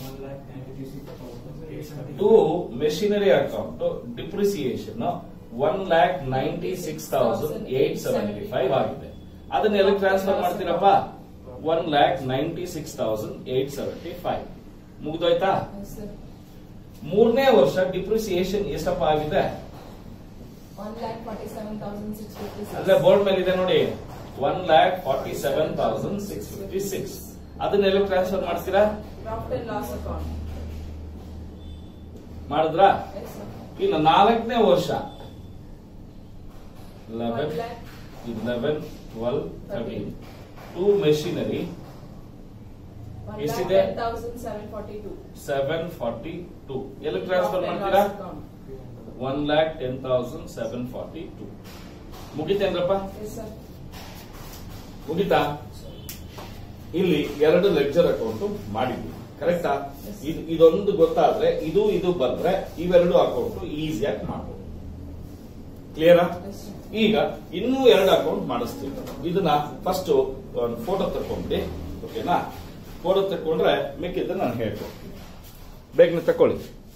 to machinery account depreciation one lakh ninety six thousand eight seventy five ಆಗಿದೆ ಅದನ್ನ ಎಲ್ಲಿ ಟ್ರಾನ್ಸ್ಫರ್ ಮಾಡ್ತೀರಪ್ಪ one lakh ninety six thousand eight seventy five ಮುಗ್ದೋಯ್ತಾ Yes, sir. ಮೂರನೇ ವರ್ಷ ಡಿಪ್ರಿಸಿಯೇಷನ್ ಎಷ್ಟಪ್ಪ ಆಗಿದೆ One lakh forty-seven thousand six fifty-six. ಅಲ್ಲೇ ಬೋರ್ಡ್ ಮೇಲೆ ಇದೆ ನೋಡಿ one lakh forty seven thousand six fifty six ಅದನ್ನ ಎಲ್ಲಿ ಟ್ರಾನ್ಸ್ಫರ್ ಮಾಡ್ತೀರಾ Profit and loss account. ಮಾಡಿದ್ರಾ Yes, sir. ಇನ್ನು ನಾಲ್ಕನೇ ವರ್ಷ One eleven lakh, eleven twelve thirteen to machinery one ಎಷ್ಟಿದೆ? lakh ten thousand seven forty-two. Seven forty two ಎಲ್ಲಿ transfer Profit and ಮಾಡ್ತೀರಾ loss account. ಒನ್ lac ten thousand seven forty ಟೂ ಮುಗಿತೇನ್ರಪ್ಪ Yes, sir. ಮುಗಿತಾ ಇಲ್ಲಿ ಎರಡು ಲೆಕ್ಚರ್ ಅಕೌಂಟ್ ಮಾಡಿದ್ವಿ ಕರೆಕ್ಟಾ Yes. ಇದು ಇದೊಂದು ಗೊತ್ತಾದ್ರೆ ಇದು ಇದು ಬಂದ್ರೆ ಇವೆರಡು ಅಕೌಂಟ್ ಈಸಿಯಾಗಿ ಮಾಡ್ಬೋದು ಕ್ಲಿಯರಾ Yes, sir. ಈಗ ಇನ್ನೂ ಎರಡು ಅಕೌಂಟ್ ಮಾಡಿಸ್ತೀವಿ ಇದನ್ನ ಫಸ್ಟ್ ಒಂದು ಫೋಟೋ ತಕೊಂಡ್ಬಿಡಿ ಓಕೆನಾ ಫೋಟೋ ತಕೊಂಡ್ರೆ ಮಿಕ್ಕಿದ್ದ ನಾನು ಹೇಳ್ಕೊಡ್ತೀನಿ ಬೇಗನೆ ತಕೊಳ್ಳಿ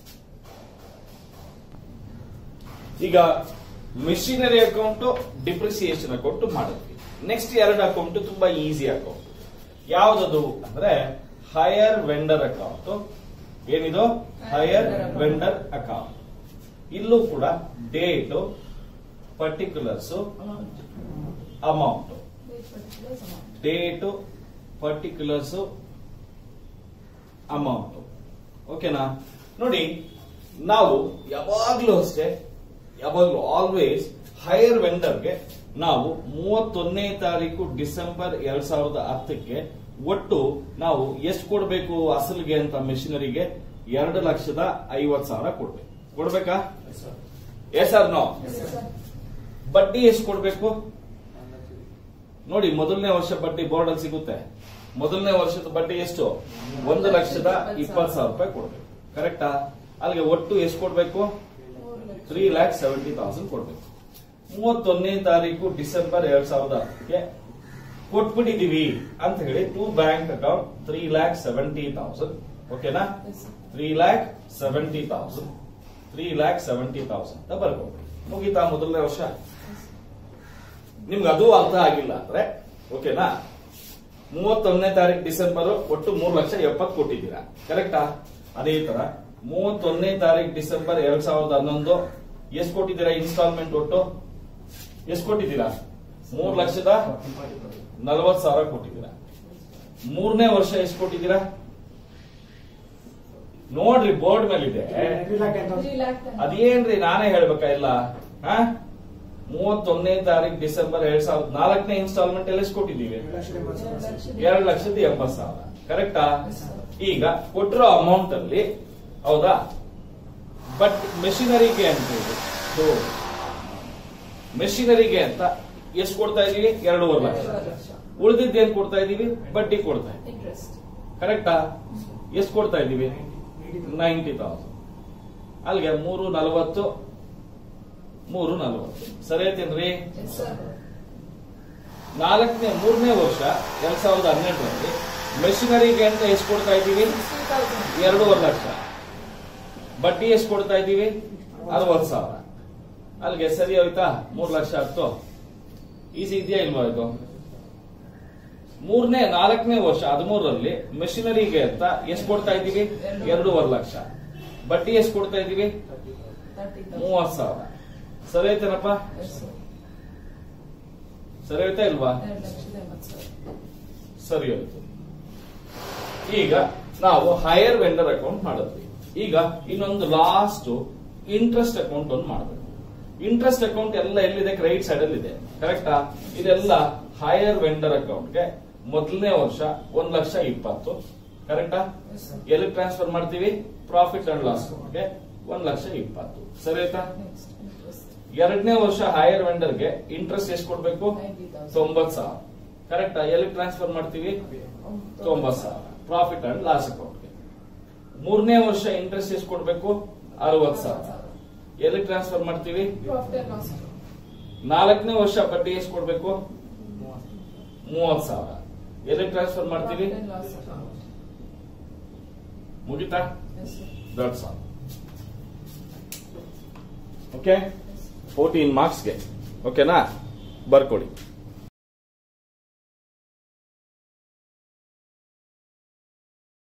ಈಗ ಮಿಷಿನರಿ ಅಕೌಂಟ್ ಡಿಪ್ರಿಸಿಯೇಷನ್ ಅಕೌಂಟ್ ಮಾಡಿದ್ವಿ ನೆಕ್ಸ್ಟ್ ಎರಡು ಅಕೌಂಟ್ ತುಂಬಾ ಈಸಿ ಅಕೌಂಟ್ ಯಾವ್ದದು ಅಂದ್ರೆ ಹೈಯರ್ ವೆಂಡರ್ ಅಕೌಂಟ್ ಏನಿದು ಹೈಯರ್ ವೆಂಡರ್ ಅಕೌಂಟ್ ಇಲ್ಲೂ ಕೂಡ date particulars Amount. Amount Date particulars amount. Date particulars amount ಓಕೆನಾ ನೋಡಿ ನಾವು ಯಾವಾಗ್ಲೂ ಅಷ್ಟೇ ಯಾವಾಗ್ಲೂ ಆಲ್ವೇಸ್ ಹೈಯರ್ ವೆಂಡರ್ಗೆ ನಾವು ಮೂವತ್ತೊಂದನೇ ತಾರೀಕು ಡಿಸೆಂಬರ್ ಎರಡ್ ಸಾವಿರದ ಹತ್ತಕ್ಕೆ ಒಟ್ಟು ನಾವು ಎಷ್ಟು ಕೊಡಬೇಕು ಅಸಲಿಗೆ ಅಂತ ಮೆಷಿನರಿಗೆ ಎರಡು ಲಕ್ಷದ ಐವತ್ ಸಾವಿರ ಕೊಡ್ಬೇಕು ಕೊಡ್ಬೇಕಾ yes or no Yes, sir. ಬಡ್ಡಿ ಎಷ್ಟು ಕೊಡ್ಬೇಕು ನೋಡಿ ಮೊದಲನೇ ವರ್ಷ ಬಡ್ಡಿ ಬೋರ್ಡ್ ಅಲ್ಲಿ ಸಿಗುತ್ತೆ ಮೊದಲನೇ ವರ್ಷದ ಬಡ್ಡಿ ಎಷ್ಟು ಒಂದು ಲಕ್ಷದ ಇಪ್ಪತ್ತು ಸಾವಿರ ರೂಪಾಯಿ ಕೊಡ್ಬೇಕು ಕರೆಕ್ಟಾ ಅಲ್ಲಿಗೆ ಒಟ್ಟು ಎಷ್ಟು ಕೊಡ್ಬೇಕು ಮೂರು ಲಕ್ಷ. ತ್ರೀ ಲ್ಯಾಕ್ ಸೆವೆಂಟಿ ತೌಸಂಡ್ ಕೊಡ್ಬೇಕು ಮೂವತ್ತೊಂದನೇ ತಾರೀಕು ಡಿಸೆಂಬರ್ ಎರಡ್ ಸಾವಿರದ ಹತ್ತಕ್ಕೆ ಕೊಟ್ಬಿಟ್ಟಿದೀವಿ ಅಂತ ಹೇಳಿ to bank account three lakh seventy thousand ಓಕೆನಾ Yes, sir. Three lakh seventy thousand three lakh seventy thousand ಅಂತ ಬರ್ಬೋದು ಮುಗೀತಾ ಮೊದಲನೇ ವರ್ಷ ನಿಮ್ಗೆ ಅದು ಅರ್ಥ ಆಗಿಲ್ಲ ಅಂದ್ರೆ ಓಕೆನಾ ಮೂವತ್ತೊಂದನೇ ತಾರೀಕು ಡಿಸೆಂಬರ್ ಒಟ್ಟು ಮೂರು ಲಕ್ಷ ಎಪ್ಪತ್ತು ಕೊಟ್ಟಿದ್ದೀರಾ ಕರೆಕ್ಟಾ ಅದೇ ತರ ಮೂವತ್ತೊಂದನೇ ತಾರೀಕು ಡಿಸೆಂಬರ್ ಎರಡ್ ಸಾವಿರದ ಹನ್ನೊಂದು ಎಷ್ಟು ಕೊಟ್ಟಿದ್ದೀರಾ ಇನ್ಸ್ಟಾಲ್ಮೆಂಟ್ ಒಟ್ಟು ಎಷ್ಟು ಕೊಟ್ಟಿದ್ದೀರಾ ಮೂರು ಲಕ್ಷದ ನಲವತ್ತು ಸಾವಿರ ಕೊಟ್ಟಿದ್ದೀರಾ ಮೂರನೇ ವರ್ಷ ಎಷ್ಟು ಕೊಟ್ಟಿದ್ದೀರಾ ನೋಡ್ರಿ ಬೋರ್ಡ್ ಮೇಲಿದೆ Three lakh ten- ಅದೇನ್ರಿ ನಾನೇ ಹೇಳ್ಬೇಕಾ ಇಲ್ಲ ಹಾ ಮೂವತ್ತೊಂದನೇ ತಾರೀಕು ಡಿಸೆಂಬರ್ ಎರಡ್ ಸಾವಿರದ ನಾಲ್ಕನೇ ಇನ್ಸ್ಟಾಲ್ಮೆಂಟ್ ಎಲ್ಲ ಎಷ್ಟು ಕೊಟ್ಟಿದ್ದೀವಿ ಎರಡು ಲಕ್ಷದ- ಎರಡ್ ಲಕ್ಷದ ಎಂಬತ್ ಸಾವಿರ ಕರೆಕ್ಟಾ Yes, sir. ಈಗ ಕೊಟ್ಟಿರೋ ಅಮೌಂಟ್ ಅಲ್ಲಿ ಹೌದಾ ಬಟ್ ಮೆಷಿನರಿಗೆ ಅಂತ ಹೇಳಿ ಮೆಷಿನರಿಗೆ ಅಂತ ಎಷ್ಟು ಕೊಡ್ತಾ ಇದೀವಿ ಎರಡೂವರೆ ಲಕ್ಷ ಎರಡೂವರೆ ಲಕ್ಷ. ಉಳಿದಿದ್ದೇನ್ ಕೊಡ್ತಾ ಇದೀವಿ ಬಡ್ಡಿ ಕೊಡ್ತಾ ಇದೀವಿ Interest. ಕರೆಕ್ಟಾ ಎಷ್ಟು ಕೊಡ್ತಾ ಇದೀವಿ ನೈಂಟಿ ತೌಸಂಡ್ ಅಲ್ಲಿಗೆ ಮೂರು ನಲವತ್ತು ಮೂರು ನಲವತ್ತು ಸರಿ ಐತೇನ್ರಿ Yes, sir. ನಾಲ್ಕನೇ ಮೂರನೇ ವರ್ಷ ಎರಡ್ ಸಾವಿರದ ಹನ್ನೆರಡರಲ್ಲಿ ಮೆಷಿನರಿಗೆ ಅಂತ ಎಷ್ಟು ಕೊಡ್ತಾ ಇದ್ದೀವಿ Sixty thousand. ಎರಡೂವರೆ ಲಕ್ಷ ಬಡ್ಡಿ ಎಷ್ಟು ಕೊಡ್ತಾ ಇದ್ದೀವಿ ಅರವತ್ತು ಸಾವಿರ ಅಲ್ಲಿಗೆ ಸರಿ ಹೋಯ್ತಾ ಮೂರು ಲಕ್ಷ ಹತ್ತು ಈಸಿ ಇದೆಯಾ ಇಲ್ವಾ ಇದು ಮೂರನೇ ನಾಲ್ಕನೇ ವರ್ಷ ಹದಿಮೂರರಲ್ಲಿ ಮೆಷಿನರಿಗೆ ಅಂತ ಎಷ್ಟು ಕೊಡ್ತಾ ಇದ್ದೀವಿ ಎರಡೂವರೆ ಲಕ್ಷ ಬಡ್ಡಿ ಎಷ್ಟು ಕೊಡ್ತಾ ಇದ್ದೀವಿ Thirty thousand. ಮೂವತ್ತು ಸಾವಿರ ಸರಿ ಐತೇನಪ್ಪ Yes, sir. ಸರಿ ಐತಾ ಇಲ್ವಾ ಎರಡು ಲಕ್ಷದ ಎಂಬತ್ತು ಸಾವಿರ. ಸರಿ ಹೋಯ್ತು ಈಗ ನಾವು ಹೈಯರ್ ವೆಂಡರ್ ಅಕೌಂಟ್ ಮಾಡಿದ್ವಿ ಈಗ ಇನ್ನೊಂದು ಲಾಸ್ಟ್ ಇಂಟ್ರೆಸ್ಟ್ ಅಕೌಂಟ್ ಒಂದು ಮಾಡಬೇಕು ಇಂಟ್ರೆಸ್ಟ್ ಅಕೌಂಟ್ ಎಲ್ಲ ಎಲ್ಲಿದೆ ಕ್ರೆಡಿಟ್ ಸೈಡ್ ಅಲ್ಲಿ ಇದೆ ಕರೆಕ್ಟಾ ಇದೆಲ್ಲ ಹೈಯರ್ ವೆಂಡರ್ ಅಕೌಂಟ್ಗೆ ಮೊದಲನೇ ವರ್ಷ ಒಂದ್ ಲಕ್ಷ ಇಪ್ಪತ್ತು ಕರೆಕ್ಟಾ Yes, sir. ಎಲ್ಲಿ ಟ್ರಾನ್ಸ್ಫರ್ ಮಾಡ್ತೀವಿ ಪ್ರಾಫಿಟ್ ಅಂಡ್ ಲಾಸ್ ಗೆ ಒಂದ್ ಲಕ್ಷ ಇಪ್ಪತ್ತು ಸರಿ ಆಯ್ತಾ Next, interest. ಎರಡನೇ ವರ್ಷ ಹೈಯರ್ ವೆಂಡರ್ಗೆ ಇಂಟ್ರೆಸ್ಟ್ ಎಷ್ಟು ಕೊಡ್ಬೇಕು Ninety thousand. ತೊಂಬತ್ ಸಾವಿರ ಕರೆಕ್ಟಾ ಎಲ್ಲಿ ಟ್ರಾನ್ಸ್ಫರ್ ಮಾಡ್ತೀವಿ ತೊಂಬತ್ ಸಾವಿರ ಪ್ರಾಫಿಟ್ ಅಂಡ್ ಲಾಸ್ ಅಕೌಂಟ್ಗೆ ಮೂರನೇ ವರ್ಷ ಇಂಟ್ರೆಸ್ಟ್ ಎಷ್ಟು ಕೊಡ್ಬೇಕು ಅರವತ್ ಸಾವಿರ ಎಲ್ಲಿ ಟ್ರಾನ್ಸ್ಫರ್ ಮಾಡ್ತೀವಿ Profit and loss. ನಾಲ್ಕನೇ ವರ್ಷ ಬಡ್ಡಿ ಎಷ್ಟು ಕೊಡ್ಬೇಕು ಮೂವತ್ ಸಾವಿರ ಎಲ್ಲಿ ಟ್ರಾನ್ಸ್ಫರ್ ಮಾಡ್ತೀವಿ Profit and loss account. ಮುಗಿತಾ Yes, sir. That's all okay Yes, sir. Fourteen ಮಾರ್ಕ್ಸ್ಗೆ ಓಕೆನಾ ಬರ್ಕೊಡಿ